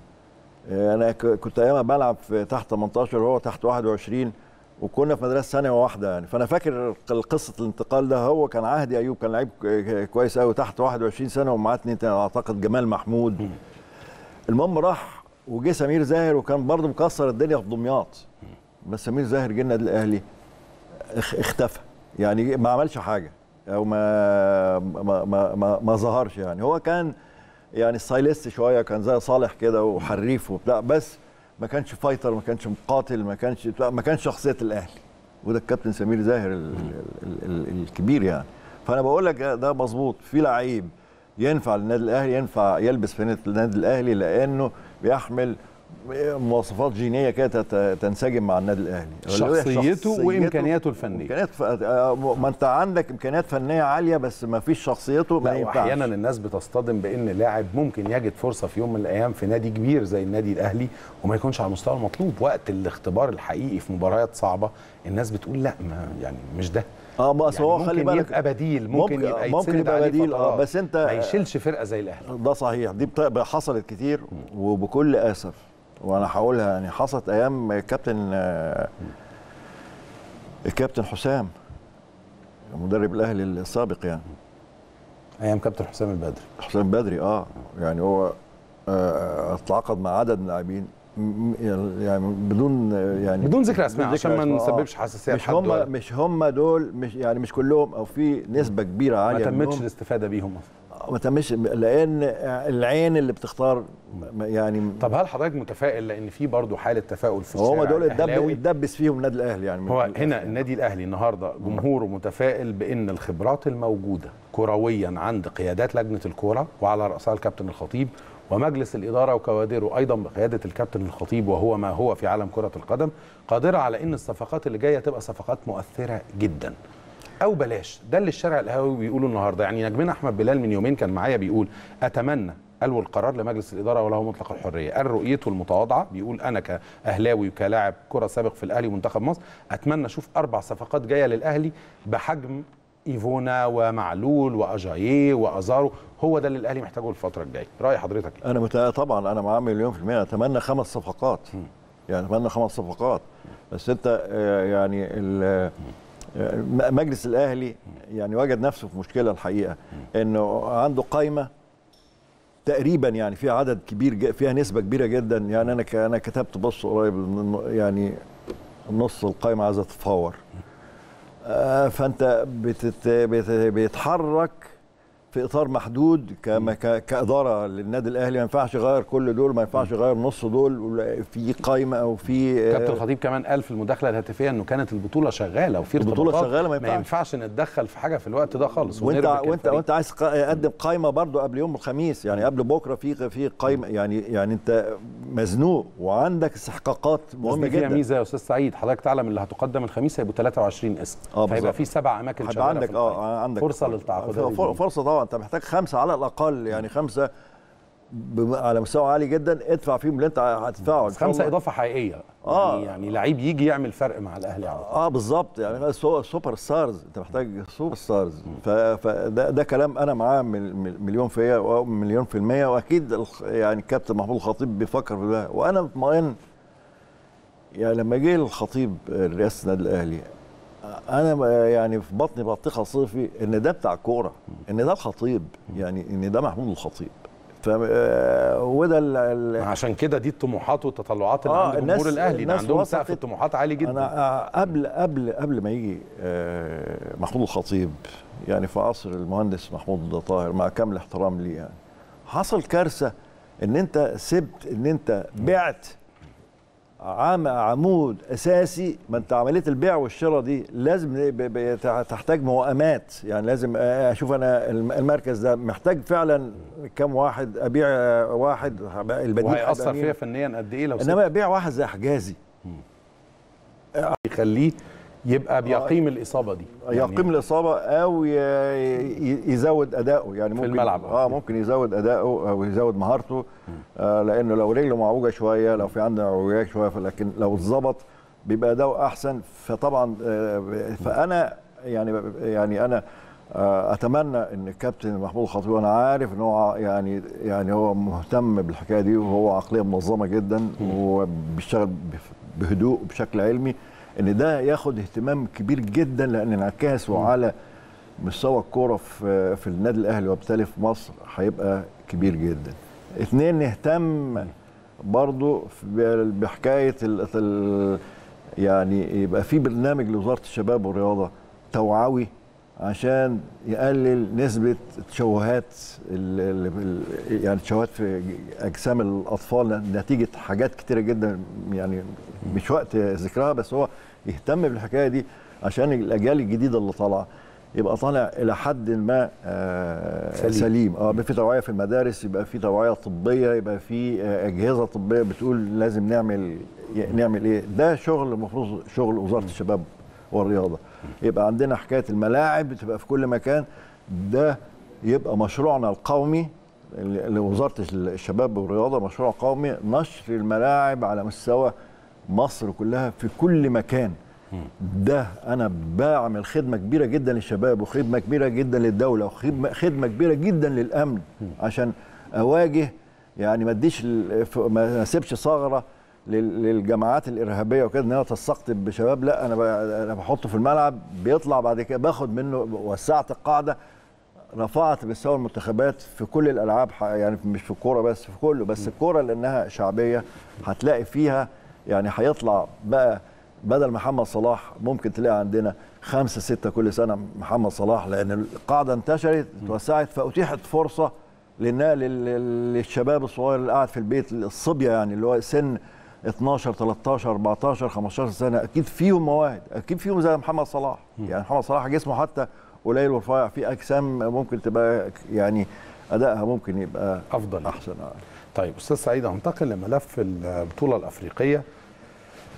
آه، انا ك- كنت ايامها بلعب في تحت 18 وهو تحت 21 وكنا في مدرسه ثانوي واحده يعني فانا فاكر قصه الانتقال ده هو كان عهدي ايوب كان لعيب ك- كويس قوي تحت 21 سنه ومعاه اثنين تاني، اعتقد جمال محمود المهم راح وجه سمير زاهر وكان برضه مكسر الدنيا في دمياط بس سمير زاهر جه النادي الاهلي اخ- اختفى يعني ما عملش حاجه او ما ما ما ما, ما ظهرش يعني هو كان يعني ستايلست شويه كان زي صالح كده وحريف وبتاع بس ما كانش فايتر ما كانش مقاتل ما كانش بتاع- ما كانش شخصيه الاهلي وده الكابتن سمير زاهر ال ال ال الكبير يعني فانا بقول لك ده مظبوط في لعيب ينفع للنادي الاهلي ينفع يلبس فانله النادي الاهلي لانه بيحمل مواصفات جينيه كده تت- تنسجم مع النادي الاهلي شخصيته وإمكانياته الفنية. امكانيات ف... آه، ما انت عندك امكانيات فنيه عاليه بس ما فيش شخصيته ما لا ينفعش واحيانا الناس بتصطدم بان لاعب ممكن يجد فرصه في يوم من الايام في نادي كبير زي النادي الاهلي وما يكونش على المستوى المطلوب وقت الاختبار الحقيقي في مباريات صعبه الناس بتقول لا ما يعني مش ده اه بس يعني هو ممكن خلي بالك يبقى بديل ممكن, ممكن- يبقى ممكن يتسند يبقى عليه بديل، آه، فترات. بس أنت- ما يشيلش فرقه زي الاهلي ده صحيح دي بت- حصلت كتير وبكل اسف وانا هقولها يعني حصلت ايام الكابتن آه، الكابتن حسام مدرب الاهلي السابق يعني ايام كابتن حسام البدري حسام بدري اه يعني هو آه، اتعاقد مع عدد من اللاعبين م- م- يعني بدون يعني بدون ذكر اسماء بدون عشان ما ذكر أسماء، آه. نسببش حساسيه مش لحد ولا- هم مش هم دول مش يعني مش كلهم او في نسبه كبيره ما عاليه تمتش منهم الاستفاده بيهم أصلاً. ما تمش لان العين اللي بتختار م- يعني طب هل حضرتك متفائل لان في برضه حاله تفاؤل في هم الشارع دول الأهلاوي؟ اتدب- اتدبس فيهم النادي الاهلي يعني هو من- هنا النادي الاهلي النهارده جمهوره متفائل بان الخبرات الموجوده كرويا عند قيادات لجنه الكوره وعلى راسها الكابتن الخطيب ومجلس الاداره وكوادره ايضا بقياده الكابتن الخطيب وهو ما هو في عالم كره القدم قادره على ان الصفقات اللي جايه تبقى صفقات مؤثره جدا او بلاش ده اللي الشارع القهوي بيقوله النهارده يعني نجمنا احمد بلال من يومين كان معايا بيقول اتمنى الو القرار لمجلس الاداره وله مطلق الحريه قال رؤيته المتواضعه بيقول انا كاهلاوي وكلاعب كره سابق في الاهلي ومنتخب مصر اتمنى اشوف اربع صفقات جايه للاهلي بحجم ايفونا ومعلول واجاييه وازارو هو ده اللي الاهلي محتاجه الفتره الجايه راي حضرتك إيه؟ انا مت... طبعا انا معاه مليون في المية اتمنى خمس صفقات يعني اتمنى خمس صفقات بس انت آه، يعني ال- آه، م- مجلس الاهلي يعني وجد نفسه في مشكله الحقيقه انه عنده قائمه تقريبا يعني فيها عدد كبير ج- فيها نسبه كبيره جدا يعني انا ك- انا كتبت بص قريب من- يعني نص القائمه عايزه تتفور آه، فانت بتت... بت... بيتحرك في اطار محدود كما ك... كاداره للنادي الاهلي ما ينفعش يغير كل دول ما ينفعش يغير نص دول ولا في قائمه او في كابتن الخطيب كمان قال في المداخله الهاتفيه انه كانت البطوله شغاله وفي البطولة ارتباطات شغالة، ما ما ينفعش. ينفعش نتدخل في حاجه في الوقت ده خالص وانت ونربك وانت الفريق. وانت عايز تقدم قائمه برضو قبل يوم الخميس يعني قبل بكره في في قائمه يعني يعني انت مزنوق وعندك استحقاقات بس مهمه دي فيها جدا ميزه يا استاذ سعيد حضرتك تعلم اللي هتقدم الخميس هيبقوا 23 اسم اه فيبقى بالظبط. في سبع اماكن هيبقى شغاله عندك في القائمة. اه عندك فرصه للتعاقدات فر- الجديدة. فرصه طبعا انت محتاج خمسه على الاقل يعني خمسه ب- على مستوى عالي جدا ادفع فيهم اللي انت هتدفعه بس خمسه اضافه حقيقيه آه. يعني يعني لعيب يجي يعمل فرق مع الاهلي على طول اه بالظبط يعني سو- سوبر ستارز انت محتاج سوبر ستارز ف- فده ده كلام انا معاه مل- مل- مليون في المية مليون في المية واكيد الخ- يعني الكابتن محمود الخطيب بيفكر في ده وانا مطمئن يعني لما جه الخطيب رئاسه النادي الاهلي انا ما- يعني في بطني بطيخه صيفي ان ده بتاع كوره ان ده الخطيب يعني ان ده محمود الخطيب ف آه، وده ال- ال- عشان كده دي الطموحات والتطلعات اللي آه، عند الناس- جمهور الاهلي ده الناس عندهم وصلت- سقف الطموحات عالي جدا انا قبل قبل قبل ما يجي آه، محمود الخطيب يعني في عصر المهندس محمود طاهر مع كامل احترام ليه يعني حصل كارثه ان انت سبت ان انت بعت عام عمود اساسي ما انت عمليه البيع والشراء دي لازم ب- ب- تحتاج موائمات يعني لازم اشوف انا الم- المركز ده محتاج فعلا كم واحد ابيع واحد البديل هيبقى وهيأثر مين؟ فيها فنيا قد ايه لو سبت انما ابيع واحد زي حجازي يخليه يبقى بيقيم الاصابه دي يقيم الاصابه او ي- ي- يزود اداؤه يعني ممكن الملعب. اه ممكن يزود اداؤه او يزود مهارته آه لانه لو رجله معوجه شويه لو في عنده اعوجاج شويه لكن لو اتظبط بيبقى اداؤه احسن فطبعا آه فانا يعني يعني انا آه اتمنى ان الكابتن محمود الخطيب وانا عارف ان هو يعني يعني هو مهتم بالحكايه دي وهو عقليه منظمه جدا وبيشتغل بهدوء بشكل علمي ان ده ياخد اهتمام كبير جدا لان انعكاسه على مستوى الكوره في في النادي الاهلي وبالتالي في مصر هيبقى كبير جدا. اثنين نهتم برضو في- بحكايه ال ال يعني يبقى في برنامج لوزاره الشباب والرياضه توعوي عشان يقلل نسبه تشوهات ال ال ال يعني تشوهات في اجسام الاطفال نتيجه حاجات كتيره جدا يعني مش وقت ذكرها بس هو يهتم بالحكايه دي عشان الاجيال الجديده اللي طالعه يبقى طالع الى حد ما آه سليم. سليم, سليم. اه يبقى في توعيه في المدارس يبقى في توعيه طبيه يبقى في آه اجهزه طبيه بتقول لازم نعمل نعمل ايه ده شغل المفروض شغل وزاره الشباب والرياضه يبقى عندنا حكايه الملاعب بتبقى في كل مكان ده يبقى مشروعنا القومي لوزاره الشباب والرياضه مشروع قومي نشر الملاعب على مستوى مصر كلها في كل مكان ده انا بعمل خدمه كبيره جدا للشباب وخدمه كبيره جدا للدوله وخدمه خدمه كبيره جدا للامن عشان اواجه يعني ما اديش ال- ف- ما اسيبش ثغره لل- للجماعات الارهابيه وكده انها تستقطب بشباب لا انا ب- انا بحطه في الملعب بيطلع بعد كده باخد منه وسعت القاعده رفعت مستوى المنتخبات في كل الالعاب ح- يعني مش في الكوره بس في كله بس الكوره لانها شعبيه هتلاقي فيها يعني هيطلع بقى بدل محمد صلاح ممكن تلاقي عندنا خمسة ستة كل سنة محمد صلاح لأن القاعدة انتشرت اتوسعت فأتيحت فرصة للنا- لل- للشباب الصغير اللي قاعد في البيت الصبية يعني اللي هو سن 12 13 14 15 سنة أكيد فيهم مواهب أكيد فيهم زي محمد صلاح يعني محمد صلاح جسمه حتى قليل ورفيع في أجسام ممكن تبقى يعني أدائها ممكن يبقى افضل أحسن آه. طيب استاذ سعيد هنتقل لملف البطوله الافريقيه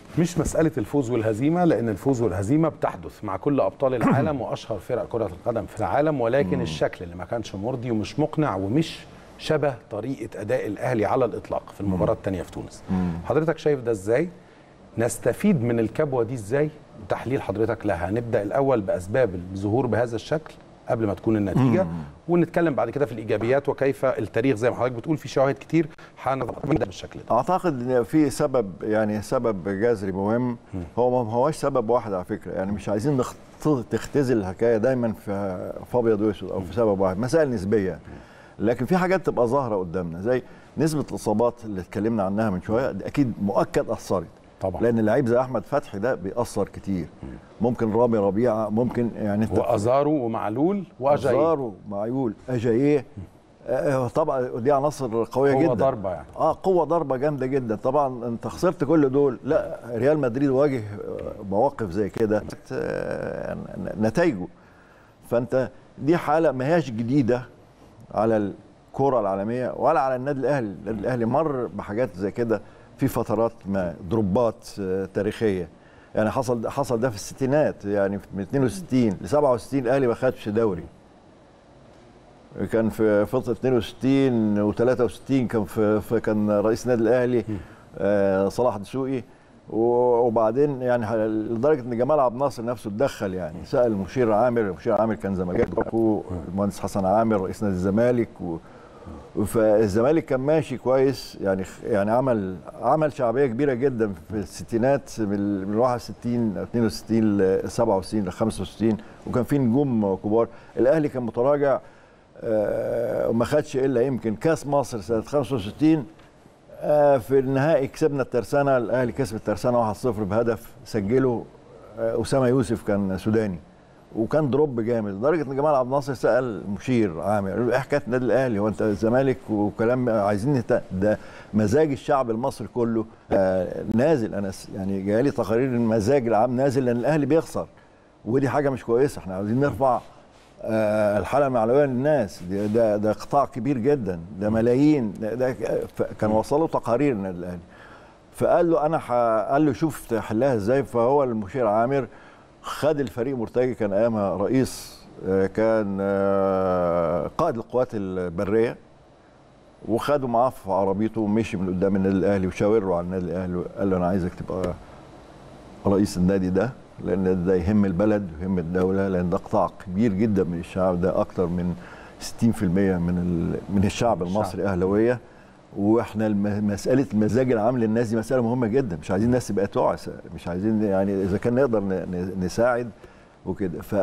مش مسألة الفوز والهزيمة لأن الفوز والهزيمة بتحدث مع كل أبطال العالم وأشهر فرق كرة القدم في العالم ولكن الشكل اللي ما كانش مرضي ومش مقنع ومش شبه طريقة أداء الأهلي على الإطلاق في المباراة الثانية في تونس حضرتك شايف ده إزاي؟ نستفيد من الكبوة دي إزاي؟ تحليل حضرتك لها هنبدأ الأول بأسباب الظهور بهذا الشكل قبل ما تكون النتيجة ونتكلم بعد كده في الإيجابيات وكيف التاريخ زي ما حضرتك بتقول في شواهد كتير هنبدأ بالشكل ده اعتقد ان في سبب يعني سبب جذري مهم هو ما هوش سبب واحد على فكره يعني مش عايزين نخت- تختزل الحكايه دايما في في ابيض واسود او في سبب واحد مسائل نسبيه لكن في حاجات تبقى ظاهره قدامنا زي نسبه الاصابات اللي اتكلمنا عنها من شويه دي اكيد مؤكد اثرت طبعا. لان لعيب زي احمد فتحي ده بيأثر كتير ممكن رامي ربيعه ممكن يعني انت وأزارو ومعلول وأجاي زارو معيول اجاييه آه، طبعا دي عناصر قويه قوة جدا ضربة يعني. اه قوه ضربه جامده جدا طبعا انت خسرت كل دول لا ريال مدريد واجه آه، مواقف زي كده آه، نتائجه فانت دي حاله ما هياش جديده على الكره العالميه ولا على النادي الاهلي النادي الاهلي مر بحاجات زي كده في فترات ما دروبات آه، تاريخيه يعني حصل حصل ده في الستينات يعني من 62 ل 67 الاهلي ما خدش دوري كان في فتره 62 و63 كان في, في كان رئيس النادي الاهلي آه صلاح دسوقي و- وبعدين يعني ح- لدرجه ان جمال عبد الناصر نفسه اتدخل يعني سال المشير عامر المشير عامر كان زملكاوي اخوه المهندس حسن عامر رئيس نادي الزمالك و فالزمالك كان ماشي كويس يعني يعني عمل عمل شعبيه كبيره جدا في الستينات من من 61 أو 62 ل 67 ل 65 وكان في نجوم كبار الاهلي كان متراجع آه، وما خدش الا يمكن كاس مصر سنه 65 آه، في النهائي كسبنا الترسانه الاهلي كسب الترسانه 1-0 بهدف سجله آه، اسامه يوسف كان سوداني وكان دروب جامد لدرجه ان جمال عبد الناصر سال مشير عامر قال له ايه حكايه النادي الاهلي هو انت الزمالك وكلام عايزين نت- ده مزاج الشعب المصري كله آه نازل انا س- يعني جالي تقارير إن المزاج العام نازل لان الاهلي بيخسر ودي حاجه مش كويسه احنا عايزين نرفع آه الحاله المعنويه للناس ده, ده ده قطاع كبير جدا ده ملايين ده, ده ف- كان وصلوا تقارير النادي الاهلي فقال له انا ح... قال له شوف تحلها ازاي فهو المشير عامر خد الفريق مرتجي كان ايامها رئيس آه، كان آه، قائد القوات البريه وخده معاه في عربيته ومشي من قدام النادي الاهلي وشاور له على النادي الاهلي وقال له انا عايزك تبقى رئيس النادي ده لان ده يهم البلد ويهم الدوله لان ده قطاع كبير جدا من الشعب ده اكتر من 60% من ال- من الشعب المصري اهلاويه واحنا الم- مساله المزاج العام للناس دي مساله مهمه جدا مش عايزين الناس تبقى تعس مش عايزين يعني اذا كان نقدر ن- ن- نساعد وكده ف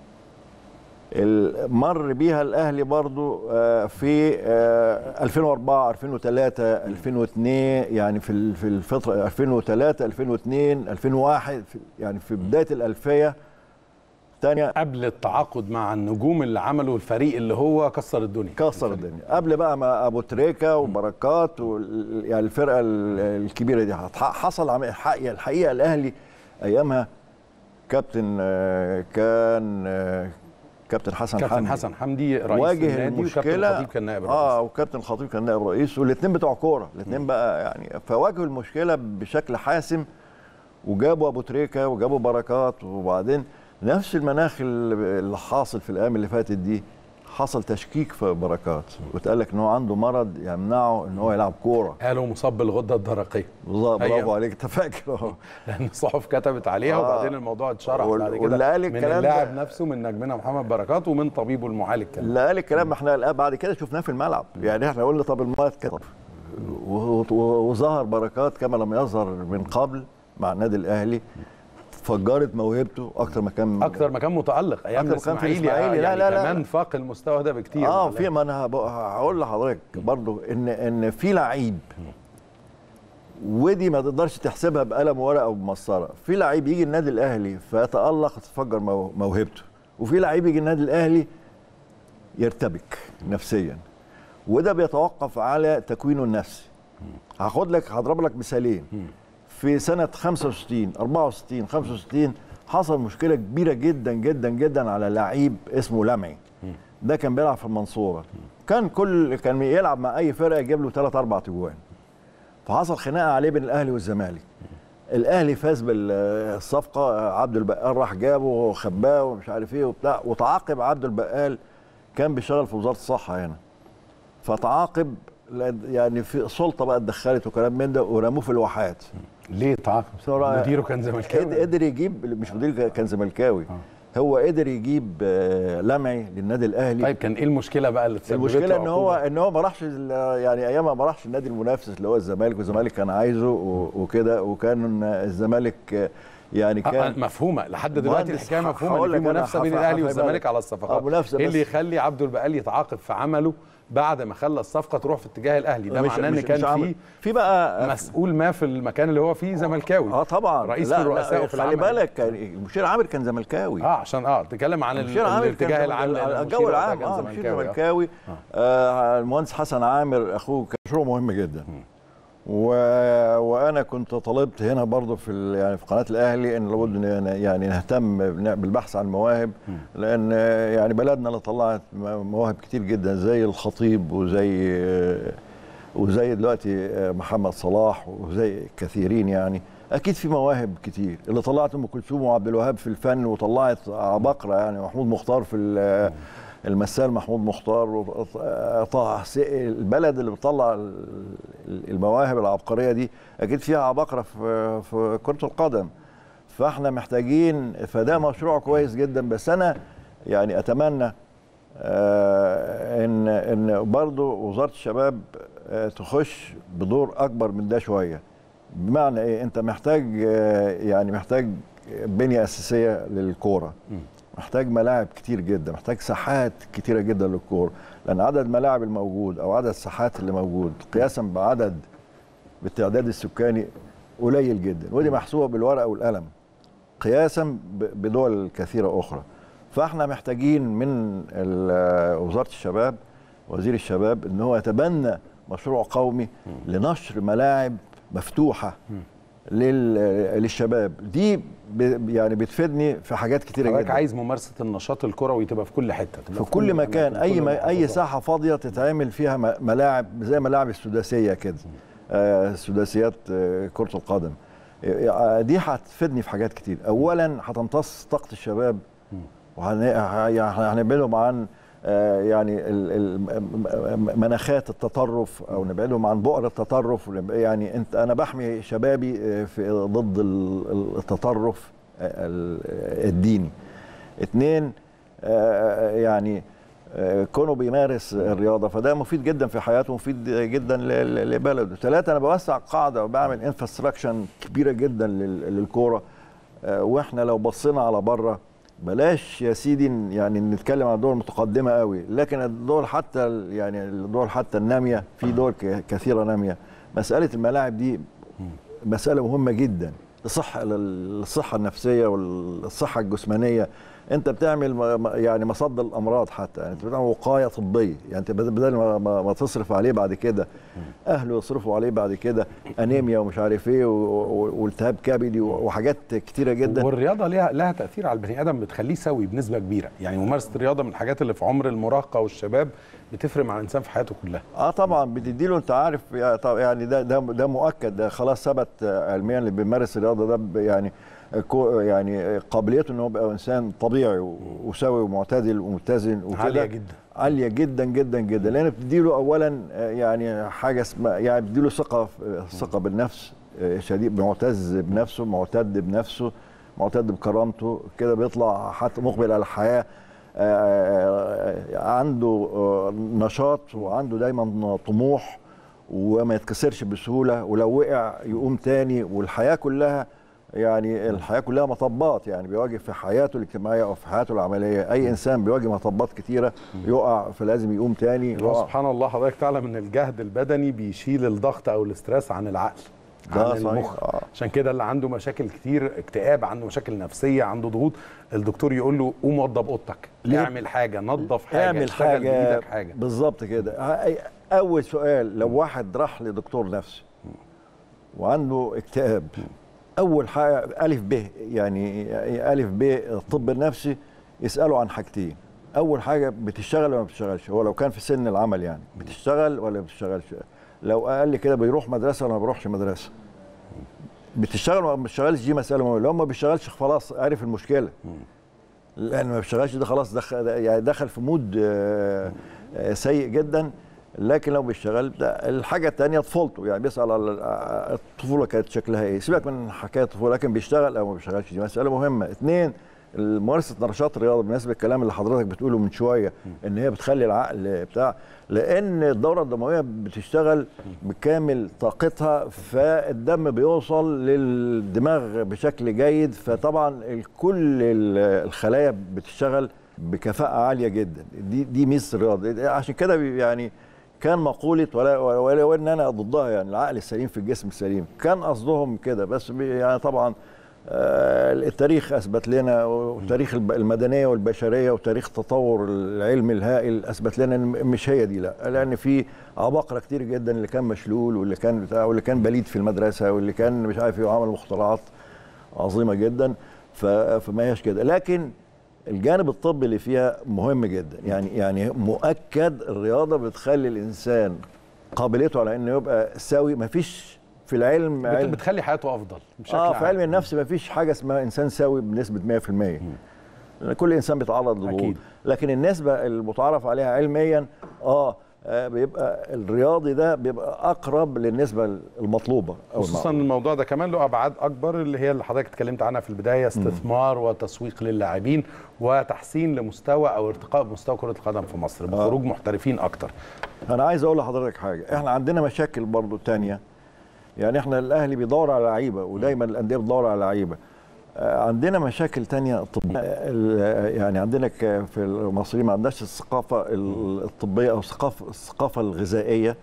ال- مر بيها الاهلي برضو آه، في آه، 2004 2003 2002 يعني في ال- في الفتره 2003 2002 2001 في- يعني في بدايه الالفيه ثانيه قبل التعاقد مع النجوم اللي عملوا الفريق اللي هو كسر الدنيا كسر الدنيا قبل بقى ما ابو تريكه وبركات وال- يعني الفرقه ال- الكبيره دي ح- حصل عم- الحقيقه الحقيقه الاهلي ايامها كابتن آه، كان آه، كابتن حسن كابتن حمدي حسن حمدي رئيس واجه النادي وكابتن المشكله الخطيب كان نائب الرئيس اه وكابتن الخطيب كان نائب رئيس والاثنين بتوع كوره الاثنين بقى يعني فواجهوا المشكله بشكل حاسم وجابوا ابو تريكه وجابوا بركات وبعدين نفس المناخ اللي اللي حاصل في الايام اللي فاتت دي حصل تشكيك في بركات واتقال لك ان هو عنده مرض يمنعه ان هو يلعب كوره قالوا مصاب بالغده الدرقيه بالظبط، برافو أيوة. عليك انت فاكر أهو. لان الصحف كتبت عليها آه. وبعدين الموضوع اتشرح وال- بعد واللي كده قال من الكلام ده- اللاعب نفسه من نجمنا محمد بركات ومن طبيبه المعالج كمان اللي قال الكلام احنا الآن بعد كده شفناه في الملعب يعني احنا قلنا طب المات كده و- و- وظهر بركات كما لم يظهر من قبل مع النادي الاهلي فجرت موهبته اكتر ما كان اكتر ما كان متالق ايام أكتر ما كان في الاسماعيلي الإسماعيلي. لا، يعني لا، لا، كمان لا. فاق المستوى ده بكتير اه ولا في ما انا هب- هقول لحضرتك برضو ان ان في لعيب ودي ما تقدرش تحسبها بقلم ورقه او بمسطره في لعيب يجي النادي الاهلي فيتالق تتفجر مو- موهبته وفي لعيب يجي النادي الاهلي يرتبك نفسيا وده بيتوقف على تكوينه النفسي هاخد لك هضرب لك مثالين في سنه 65 64 65 حصل مشكله كبيره جدا جدا جدا على لعيب اسمه لمعي ده كان بيلعب في المنصوره كان كل كان يلعب مع اي فرقه يجيب له ثلاث اربع تجوان فحصل خناقه عليه بين الاهلي والزمالك الاهلي فاز بالصفقه عبد البقال راح جابه وخباه ومش عارف ايه وبتاع وتعاقب عبد البقال كان بيشتغل في وزاره الصحه هنا فتعاقب يعني في سلطه بقى اتدخلت وكلام من ده ورموه في الواحات ليه تعاقب؟ بسرعة. مديره كان زملكاوي قدر يجيب مش مدير كان زملكاوي هو قدر يجيب آه، لمعي للنادي الاهلي طيب كان ايه المشكله بقى اللي تسببت المشكله له ان هو عقوبة؟ ان هو ما راحش ال- يعني ايامها ما راحش النادي المنافس اللي هو الزمالك والزمالك كان عايزه و- وكده وكان الزمالك آه، يعني آه، كان مفهومه لحد دلوقتي مهندس الحكايه مفهومه هقول ان في لك أنا منافسه بين هف- الاهلي هفهمها والزمالك لك. على آه، الصفقات منافسة ايه اللي بس. يخلي عبد البقال يتعاقب في عمله بعد ما خلى الصفقه تروح في اتجاه الاهلي ده مش- معناه ان مش- كان مش عامل- في في بقى مسؤول ما في المكان اللي هو فيه زملكاوي اه طبعا رئيس لا من رؤسائه لا في خلي العمل. بالك كان المشير عامر كان زملكاوي اه عشان اه تتكلم عن ال- المشير عامر كان الاتجاه زمل- العام لأن الجو المشير العام كان اه المشير زملكاوي، آه. زملكاوي آه المهندس حسن عامر اخوه كان مشروع مهم جدا و... وانا كنت طلبت هنا برضه في ال... يعني في قناه الاهلي ان لابد ان يعني نهتم بن- بالبحث عن المواهب لان يعني بلدنا اللي طلعت م- مواهب كتير جدا زي الخطيب وزي وزي دلوقتي محمد صلاح وزي كثيرين يعني اكيد في مواهب كتير اللي طلعت ام كلثوم وعبد الوهاب في الفن وطلعت عباقره يعني محمود مختار في ال- المثال محمود مختار وطه حسين البلد اللي بتطلع ال- المواهب العبقريه دي اكيد فيها عباقره في في كره القدم فاحنا محتاجين فده مشروع كويس جدا بس انا يعني اتمنى آه، ان ان برضه وزاره الشباب آه، تخش بدور اكبر من ده شويه بمعنى ايه انت محتاج آه، يعني محتاج بنيه اساسيه للكوره محتاج ملاعب كتير جدا محتاج ساحات كتيره جدا للكوره لان عدد الملاعب الموجود او عدد الساحات اللي موجود قياسا بعدد بالتعداد السكاني قليل جدا ودي محسوبه بالورقه والقلم قياسا ب- بدول كثيره اخرى فاحنا محتاجين من ال- وزاره الشباب وزير الشباب ان هو يتبنى مشروع قومي لنشر ملاعب مفتوحه لل- للشباب دي ب- يعني بتفيدني في حاجات كتيره حضرتك جدا عايز ممارسه النشاط الكروي تبقى في كل حته تبقى في كل مكان الأماكن، اي كل ما اي المحافظات. ساحه فاضيه تتعمل فيها م- ملاعب زي ملاعب السداسيه كده آه، سداسيات آه، كره القدم آه، دي هتفيدني في حاجات كتير اولا هتمتص طاقه الشباب وهنبعدهم عن آه، يعني ال- ال- م- م- مناخات التطرف او نبعدهم عن بؤر التطرف ونبقى- يعني انت انا بحمي شبابي آه، في ضد ال- ال- التطرف آه، ال- الديني اتنين آه، يعني آه، كونه بيمارس الرياضه فده مفيد جدا في حياته مفيد جدا ل- ل- لبلده ثلاثه انا بوسع قاعده وبعمل انفراستراكشن كبيره جدا لل- للكوره آه، واحنا لو بصينا على بره بلاش يا سيدي ن- يعني نتكلم عن دول متقدمه قوي لكن الدول حتى ال- يعني الدول حتى الناميه في دول ك- كثيره ناميه مساله الملاعب دي مساله مهمه جدا الصحه الصحه النفسيه والصحه الجسمانيه انت بتعمل م- م- يعني مصد الامراض حتى يعني انت بتعمل وقايه طبيه يعني انت بدل بدل ما, ما, ما تصرف عليه بعد كده اهله يصرفوا عليه بعد كده انيميا ومش عارف ايه و- و- والتهاب كبدي و- وحاجات كتيره جدا والرياضه ليها لها تاثير على البني ادم بتخليه سوي بنسبه كبيره يعني ممارسه الرياضه من الحاجات اللي في عمر المراهقه والشباب بتفرق مع الانسان في حياته كلها اه طبعا بتدي له انت عارف يا- طب يعني ده ده ده مؤكد ده خلاص ثبت آه، علميا اللي بيمارس الرياضه ده ب- يعني آه، كو- يعني قابليته ان هو يبقى انسان طبيعي و- وسوي ومعتدل ومتزن وكده عالية جدا. عاليه جدا جدا جدا لان بتدي له اولا آه، يعني حاجه اسمها يعني بتدي له ثقه آه، ثقه بالنفس آه، شديد معتز بنفسه معتد بنفسه معتد بكرامته كده بيطلع حتى مقبل على الحياه آه، عنده آه، نشاط وعنده دايما طموح وما يتكسرش بسهوله ولو وقع يقوم تاني والحياه كلها يعني الحياه كلها مطبات يعني بيواجه في حياته الاجتماعيه او في حياته العمليه اي انسان بيواجه مطبات كتيره يقع فلازم يقوم تاني هو يقع. سبحان الله حضرتك تعلم ان الجهد البدني بيشيل الضغط او الاسترس عن العقل ده عن صحيح. المخ آه. عشان كده اللي عنده مشاكل كتير اكتئاب عنده مشاكل نفسيه عنده ضغوط الدكتور يقول له قوم وضب اوضتك ليه؟ اعمل حاجه نظف حاجه اعمل اشتغل حاجه بايدك حاجه بالظبط كده ه- اول سؤال لو واحد راح لدكتور نفسي وعنده اكتئاب اول حاجه الف ب يعني الف ب الطب النفسي يساله عن حاجتين اول حاجه بتشتغل ولا ما بتشتغلش هو لو كان في سن العمل يعني بتشتغل ولا ما بتشتغلش لو قال لي كده بيروح مدرسه ولا ما بيروحش مدرسه بتشتغل ما بتشتغلش دي مساله مهمه لو ما بيشتغلش خلاص عرف المشكله لان ما بيشتغلش ده خلاص دخل يعني دخل في مود آه، آه، سيء جدا لكن لو بيشتغل ده الحاجه الثانيه طفولته يعني بيسال على آه، الطفوله كانت شكلها ايه سيبك من حكايه الطفوله لكن بيشتغل او ما بيشتغلش دي مساله مهمه اثنين ممارسه نشاط الرياضه بالنسبه للكلام اللي حضرتك بتقوله من شويه ان هي بتخلي العقل بتاع لان الدوره الدمويه بتشتغل بكامل طاقتها فالدم بيوصل للدماغ بشكل جيد فطبعا ال- كل ال- الخلايا بتشتغل بكفاءه عاليه جدا دي دي ميزه الرياضه عشان كده بي- يعني كان مقولة ولا ولو ان انا ضدها يعني العقل السليم في الجسم السليم كان قصدهم كده بس بي- يعني طبعا آه، التاريخ اثبت لنا وتاريخ الب- المدنيه والبشريه وتاريخ التطور العلمي الهائل اثبت لنا ان مش هي دي لا لان في عباقره كتير جدا اللي كان مشلول واللي كان بتاع واللي كان بليد في المدرسه واللي كان مش عارف ايه وعمل مخترعات عظيمه جدا ف- فما هيش كده لكن الجانب الطبي اللي فيها مهم جدا يعني يعني مؤكد الرياضه بتخلي الانسان قابليته على انه يبقى سوي مفيش في العلم بت- علم بتخلي حياته افضل بشكل اه في عام. علم النفس مفيش حاجه اسمها انسان سوي بنسبه 100% لان كل انسان بيتعرض لضغوط أكيد. لكن النسبه المتعارف عليها علميا اه آه، بيبقى الرياضي ده بيبقى اقرب للنسبه المطلوبه او خصوصا المعقولة. الموضوع ده كمان له ابعاد اكبر اللي هي اللي حضرتك اتكلمت عنها في البدايه استثمار وتسويق للاعبين وتحسين لمستوى او ارتقاء مستوى كره القدم في مصر بخروج محترفين اكتر انا عايز اقول لحضرتك حاجه احنا عندنا مشاكل برضو تانية يعني احنا الاهلي بيدور على لعيبه ودايما الانديه بتدور على لعيبه آه، عندنا مشاكل تانية طبية ال- يعني عندنا ك- في المصريين ما عندناش الثقافة ال- الطبية أو الثقافة الثقافة الغذائية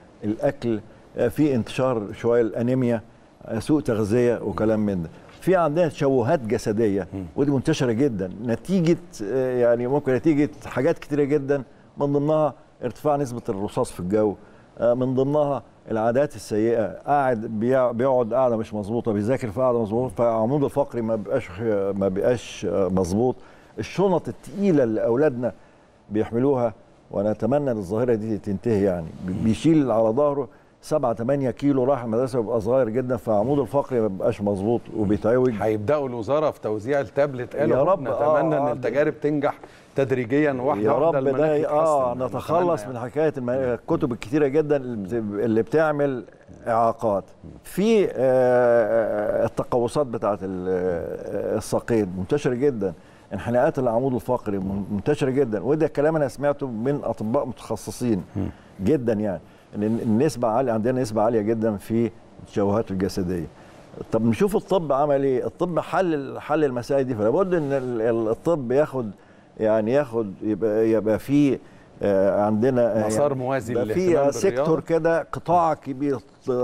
الأكل آه، في انتشار شوية الأنيميا آه، سوء تغذية وكلام من ده في عندنا تشوهات جسدية ودي منتشرة جدا نتيجة آه، يعني ممكن نتيجة حاجات كتيرة جدا من ضمنها ارتفاع نسبة الرصاص في الجو آه، من ضمنها العادات السيئه قاعد بيع- بيقعد قاعده مش مظبوطه بيذاكر في قاعده مظبوطه فعمود الفقري ما بيبقاش ما بيبقاش آه، مظبوط الشنط الثقيله اللي اولادنا بيحملوها وانا اتمنى ان الظاهره دي تنتهي يعني بي- بيشيل على ظهره 7 8 كيلو راح المدرسه بيبقى صغير جدا فعمود الفقري ما بيبقاش مظبوط وبيتعوج هيبداوا الوزاره في توزيع التابلت يا قالوا رب، نتمنى آه، ان آه، التجارب تنجح تدريجيا واحده يا واحده رب المناخ ده يتحسن. اه نتمنى نتخلص يعني. من حكايه الم- الكتب الكتيره جدا اللي بت- اللي بتعمل اعاقات في آه، آه، التقوسات بتاعه ال- آه، الساقين منتشره جدا انحناءات العمود الفقري من- منتشره جدا وده كلام انا سمعته من اطباء متخصصين جدا يعني ان النسبه عاليه عندنا نسبه عاليه جدا في التشوهات الجسديه طب نشوف الطب عمل ايه الطب حل حل المسائل دي فلابد ان ال- ال- الطب ياخد يعني ياخد يبقى يبقى في آه، عندنا آه، مسار يعني موازي يبقى للاهتمام في سيكتور بالرياضة. كده قطاع كبير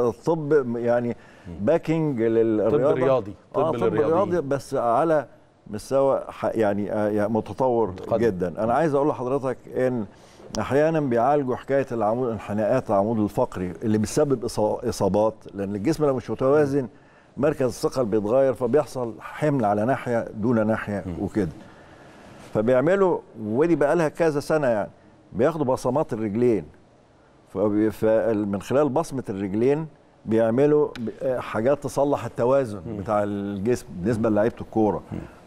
الطب يعني باكينج للرياضه رياضي، طب آه طب للرياضيين. رياضي بس على مستوى ح- يعني آه، يعني متطور متقدم. جدا انا عايز اقول لحضرتك ان احيانا بيعالجوا حكايه العمود انحناءات العمود الفقري اللي بتسبب إصا- اصابات لان الجسم لو مش متوازن مركز الثقل بيتغير فبيحصل حمل على ناحيه دون ناحيه وكده فبيعملوا ودي بقى لها كذا سنه يعني بياخدوا بصمات الرجلين فبي- فمن خلال بصمه الرجلين بيعملوا ب- حاجات تصلح التوازن بتاع الجسم بالنسبه للعيبه الكوره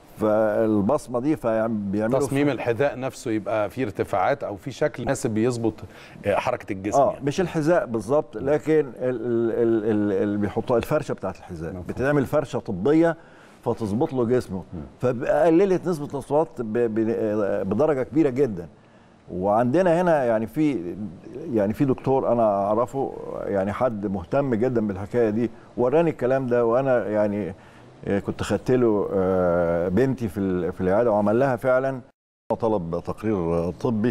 فالبصمه دي فبيعملوا تصميم الحذاء نفسه يبقى فيه ارتفاعات او في شكل مناسب بيظبط آه، حركه الجسم اه يعني. مش الحذاء بالظبط لكن ال- ال- ال- ال- اللي بيحطوها الفرشه بتاعت الحذاء بتتعمل فرشه طبيه فتظبط له جسمه فقللت نسبه الاصوات ب- ب- بدرجه كبيره جدا وعندنا هنا يعني في يعني في دكتور انا اعرفه يعني حد مهتم جدا بالحكايه دي وراني الكلام ده وانا يعني آه، كنت خدت له آه، بنتي في ال- في العياده وعمل لها فعلا طلب تقرير طبي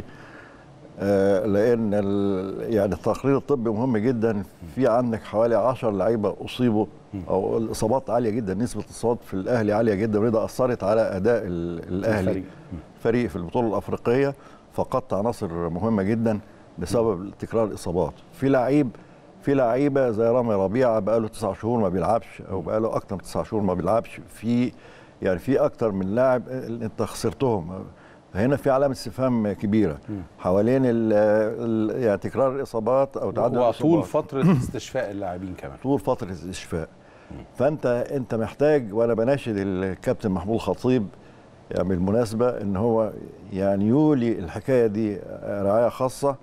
آه، لان ال- يعني التقرير الطبي مهم جدا في عندك حوالي 10 لعيبه اصيبوا او الاصابات عاليه جدا نسبه الاصابات في الاهلي عاليه جدا وده اثرت على اداء ال- الاهلي الفريق. فريق في البطوله الافريقيه فقدت عناصر مهمه جدا بسبب تكرار الاصابات في لعيب في لعيبه زي رامي ربيعه بقاله تسع شهور ما بيلعبش او بقاله اكتر من تسع شهور ما بيلعبش في يعني في اكتر من لاعب انت خسرتهم هنا في علامه استفهام كبيره حوالين ال ال يعني تكرار الاصابات او تعدد وطول الاصابات فتره استشفاء اللاعبين كمان طول فتره الاستشفاء فانت انت محتاج وانا بناشد الكابتن محمود خطيب يعني بالمناسبه ان هو يعني يولي الحكايه دي رعايه خاصه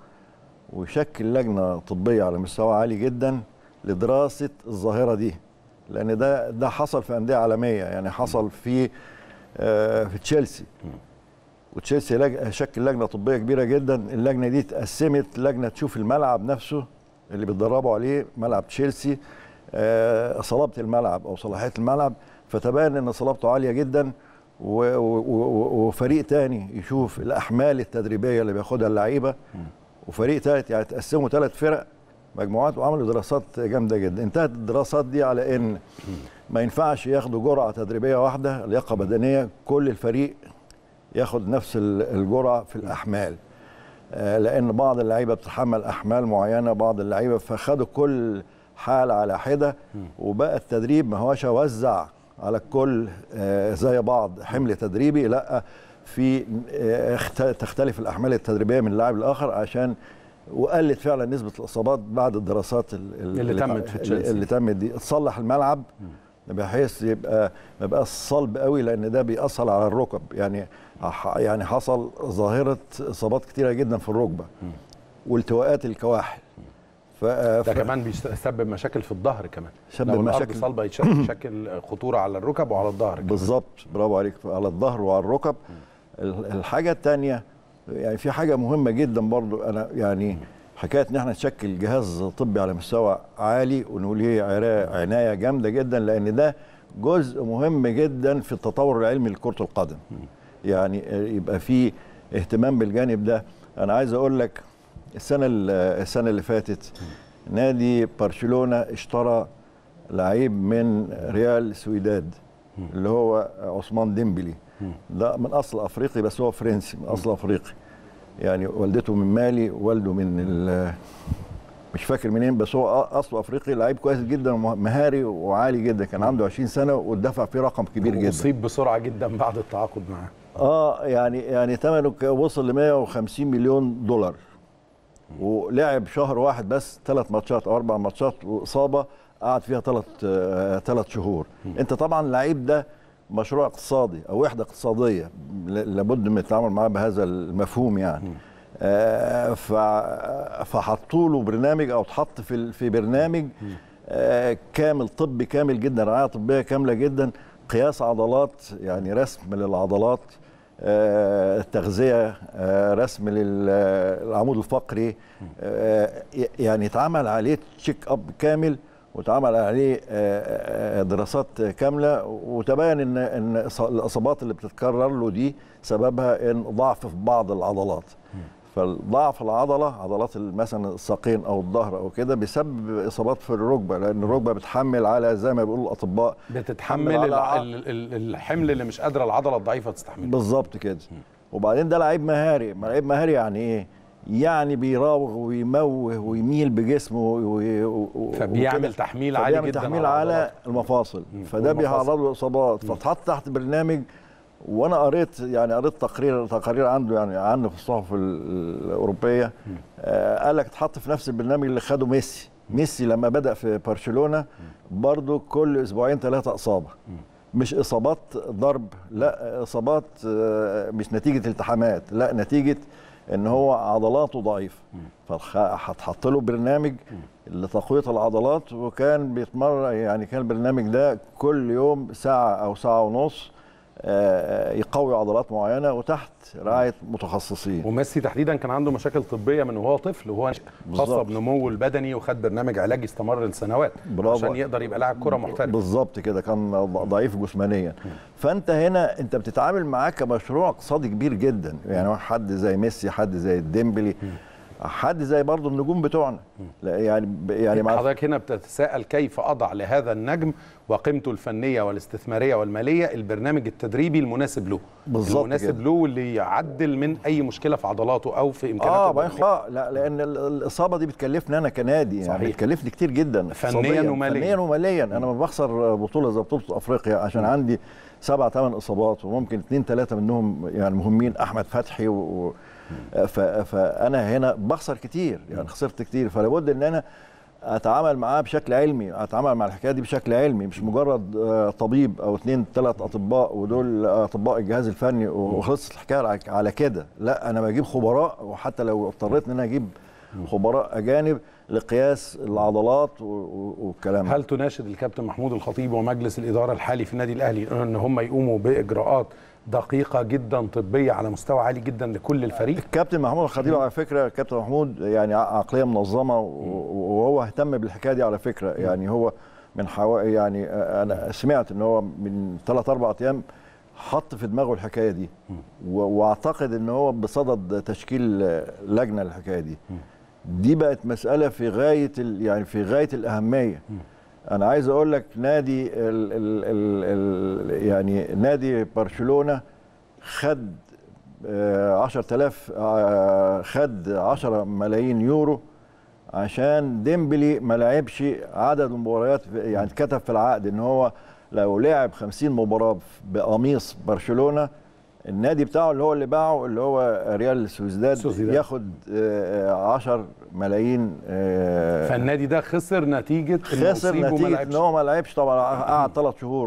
ويشكل لجنه طبيه على مستوى عالي جدا لدراسه الظاهره دي لان ده ده حصل في انديه عالميه يعني حصل في آه، في تشيلسي وتشيلسي لج... شكل لجنه طبيه كبيره جدا اللجنه دي اتقسمت لجنه تشوف الملعب نفسه اللي بيتدربوا عليه ملعب تشيلسي آه، صلابه الملعب او صلاحيه الملعب فتبان ان صلابته عاليه جدا و... و... و... وفريق تاني يشوف الاحمال التدريبيه اللي بياخدها اللعيبه وفريق ثالث يعني تقسموا ثلاث فرق مجموعات وعملوا دراسات جامده جدا انتهت الدراسات دي على ان ما ينفعش ياخدوا جرعه تدريبيه واحده لياقه بدنيه كل الفريق ياخد نفس ال- الجرعه في الاحمال آه، لان بعض اللعيبه بتتحمل احمال معينه بعض اللعيبه فخدوا كل حاله على حده وبقى التدريب ما هوش اوزع على الكل آه، زي بعض حمل تدريبي لا في آه، اخت- تختلف الاحمال التدريبيه من لاعب لاخر عشان وقلت فعلا نسبه الاصابات بعد الدراسات ال- ال- اللي تمت في تشيلسي. اللي تمت دي تصلح الملعب بحيث يبقى ما يبقاش صلب قوي لان ده بيأثر على الركب يعني ح- يعني حصل ظاهره اصابات كتيره جدا في الركبه والتواءات الكواحل ف... ده ف... كمان بيسبب مشاكل في الظهر كمان يسبب لو الارض مشاكل- صلبه يتش- يشكل خطوره على الركب وعلى الظهر كمان. بالظبط برافو عليك على الظهر وعلى الركب ال- الحاجه الثانيه يعني في حاجه مهمه جدا برضو انا يعني حكايه ان احنا نشكل جهاز طبي على مستوى عالي ونوليه عرا- عنايه جامده جدا لان ده جزء مهم جدا في التطور العلمي لكره القدم يعني يبقى في اهتمام بالجانب ده انا عايز اقول لك السنه ال- السنه اللي فاتت نادي برشلونه اشترى لعيب من ريال سويداد اللي هو عثمان ديمبلي ده من اصل افريقي بس هو فرنسي من اصل افريقي يعني والدته من مالي والده من ال- مش فاكر منين بس هو اصله افريقي لعيب كويس جدا مهاري وعالي جدا كان عنده 20 سنه واتدفع فيه رقم كبير جدا اصيب بسرعه جدا بعد التعاقد معاه اه يعني يعني ثمنه ك- وصل ل 150 مليون دولار ولعب شهر واحد بس ثلاث ماتشات او اربع ماتشات واصابه قعد فيها ثلاث ثلاث شهور انت طبعا اللعيب ده مشروع اقتصادي او وحده اقتصاديه ل- لابد من التعامل معاه بهذا المفهوم يعني آه ف- فحطوا له برنامج او اتحط في ال- في برنامج آه كامل طبي كامل جدا رعايه طبيه كامله جدا قياس عضلات يعني رسم للعضلات آه، التغذيه آه، رسم للعمود الفقري آه، ي- يعني اتعمل عليه تشيك اب كامل واتعمل عليه آه، آه، دراسات كامله وتبين ان ان إص- الاصابات اللي بتتكرر له دي سببها ان ضعف في بعض العضلات فالضعف العضله عضلات ال- مثلا الساقين او الظهر او كده بيسبب اصابات في الركبه لان الركبه بتحمل على زي ما بيقولوا الاطباء بتتحمل على الع- ع- ال- ال- الحمل اللي مش قادره العضله الضعيفه تستحمله بالظبط كده وبعدين ده لعيب مهاري ما لعيب مهاري يعني ايه يعني بيراوغ ويموه ويميل بجسمه و- و- و- فبيعمل وكده. تحميل عالي فبيعمل جدا تحميل على على العضلات. المفاصل مم. فده والمفاصل. بيعرض له اصابات فتحط تحت برنامج وانا قريت يعني قريت تقرير تقارير عنده يعني عنه في الصحف ال- الاوروبيه آه قال لك اتحط في نفس البرنامج اللي خده ميسي ميسي لما بدا في برشلونه برضه كل اسبوعين ثلاثه اصابه مش اصابات ضرب لا اصابات آه، مش نتيجه التحامات لا نتيجه ان هو عضلاته ضعيفه فهتحط له برنامج لتقويه العضلات وكان بيتمرن يعني كان البرنامج ده كل يوم ساعه او ساعه ونص آه، يقوي عضلات معينه وتحت رعايه متخصصين وميسي تحديدا كان عنده مشاكل طبيه من وهو طفل وهو نشأ، خاصه بالظبط. بنموه البدني وخد برنامج علاجي استمر لسنوات برافو. عشان يقدر يبقى لاعب كره محترف بالظبط كده كان ضعيف جسمانيا فانت هنا انت بتتعامل معاه كمشروع اقتصادي كبير جدا يعني حد زي ميسي حد زي الديمبلي حد زي برضه النجوم بتوعنا لا يعني يعني مع حضرتك هنا بتتساءل كيف اضع لهذا النجم وقيمته الفنيه والاستثماريه والماليه البرنامج التدريبي المناسب له بالظبط المناسب كده. له واللي يعدل من اي مشكله في عضلاته او في امكاناته اه البدنية. بعدين خلاص لا لان ال- الاصابه دي بتكلفني انا كنادي يعني صحيح. بتكلفني كتير جدا فنياً اقتصادياً، ومالياً. فنيا وماليا انا ما بخسر بطوله زي بطوله افريقيا عشان عندي سبع ثمان اصابات وممكن اثنين ثلاثه منهم يعني مهمين احمد فتحي و... و- ف... فانا هنا بخسر كتير يعني خسرت كتير فلابد ان انا اتعامل معاه بشكل علمي اتعامل مع الحكايه دي بشكل علمي مش مجرد آه، طبيب او اثنين ثلاث اطباء ودول اطباء الجهاز الفني وخلصت الحكايه على- على كده لا انا بجيب خبراء وحتى لو اضطريت ان انا اجيب خبراء اجانب لقياس العضلات و- و- والكلام ده. هل تناشد الكابتن محمود الخطيب ومجلس الاداره الحالي في النادي الاهلي ان هم يقوموا باجراءات دقيقه جدا طبيه على مستوى عالي جدا لكل الفريق الكابتن محمود الخطيب على فكره الكابتن محمود يعني ع- عقليه منظمه و- وهو اهتم بالحكايه دي على فكره يعني هو من حوا يعني انا سمعت ان هو من ثلاث اربع ايام حط في دماغه الحكايه دي و- واعتقد ان هو بصدد تشكيل لجنه للحكايه دي دي بقت مساله في غايه ال- يعني في غايه الاهميه انا عايز اقول لك نادي ال ال ال ال يعني نادي برشلونه خد آه، 10000 آه، خد 10 ملايين يورو عشان ديمبلي ما لعبش عدد المباريات يعني اتكتب في العقد ان هو لو لعب 50 مباراه بقميص برشلونه النادي بتاعه اللي هو اللي باعه اللي هو ريال سوزداد سوسيداد. ياخد آه، 10 ملايين آه، فالنادي ده خسر نتيجه خسر أصيب وما نتيجه لعبش. ان هو ما لعبش طبعا قعد ثلاث شهور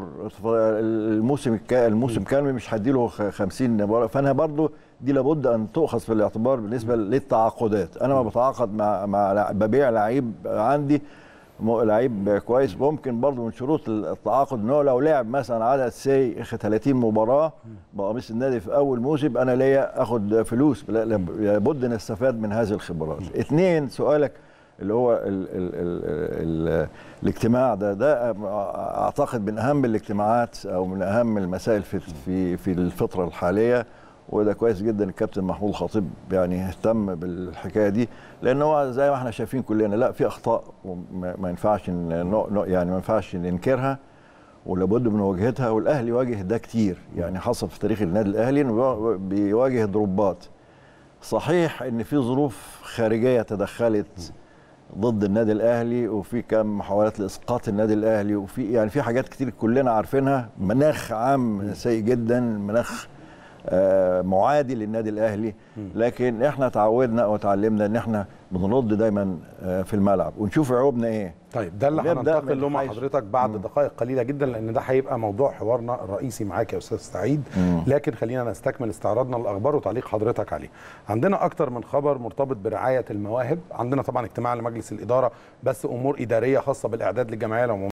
الموسم الكا الموسم كامل مش هديله خ- 50 مباراه فانا برضو دي لابد ان تؤخذ في الاعتبار بالنسبه للتعاقدات انا ما بتعاقد مع مع لع- ببيع لعيب عندي م- لعيب كويس ممكن برضو من شروط التعاقد ان هو لو لعب مثلا عدد سي 30 مباراه بقميص النادي في اول موسم انا ليا اخد فلوس لا- لا- لابد نستفاد من هذه الخبرات اثنين سؤالك اللي هو ال ال ال ال الاجتماع ده ده اعتقد من اهم الاجتماعات او من اهم المسائل في في في الفتره الحاليه وده كويس جدا الكابتن محمود الخطيب يعني اهتم بالحكايه دي لان هو زي ما احنا شايفين كلنا لا في اخطاء وما ما ينفعش ن- ن- يعني ما ينفعش ننكرها ولابد من مواجهتها والاهلي واجه ده كتير يعني حصل في تاريخ النادي الاهلي انه بيواجه ضربات صحيح ان في ظروف خارجيه تدخلت ضد النادي الاهلي وفي كم محاولات لاسقاط النادي الاهلي وفي يعني في حاجات كتير كلنا عارفينها مناخ عام سيء جدا مناخ آه، معادي للنادي الاهلي لكن احنا تعودنا او تعلمنا ان احنا بنرد دايما آه، في الملعب ونشوف عيوبنا ايه طيب ده اللي نبدأ هننتقل من له مع حيث- حضرتك بعد دقائق قليله جدا لان ده هيبقى موضوع حوارنا الرئيسي معاك يا استاذ سعيد مم. لكن خلينا نستكمل استعراضنا للاخبار وتعليق حضرتك عليه عندنا اكتر من خبر مرتبط برعايه المواهب عندنا طبعا اجتماع لمجلس الاداره بس امور اداريه خاصه بالاعداد للجمعيه العموميه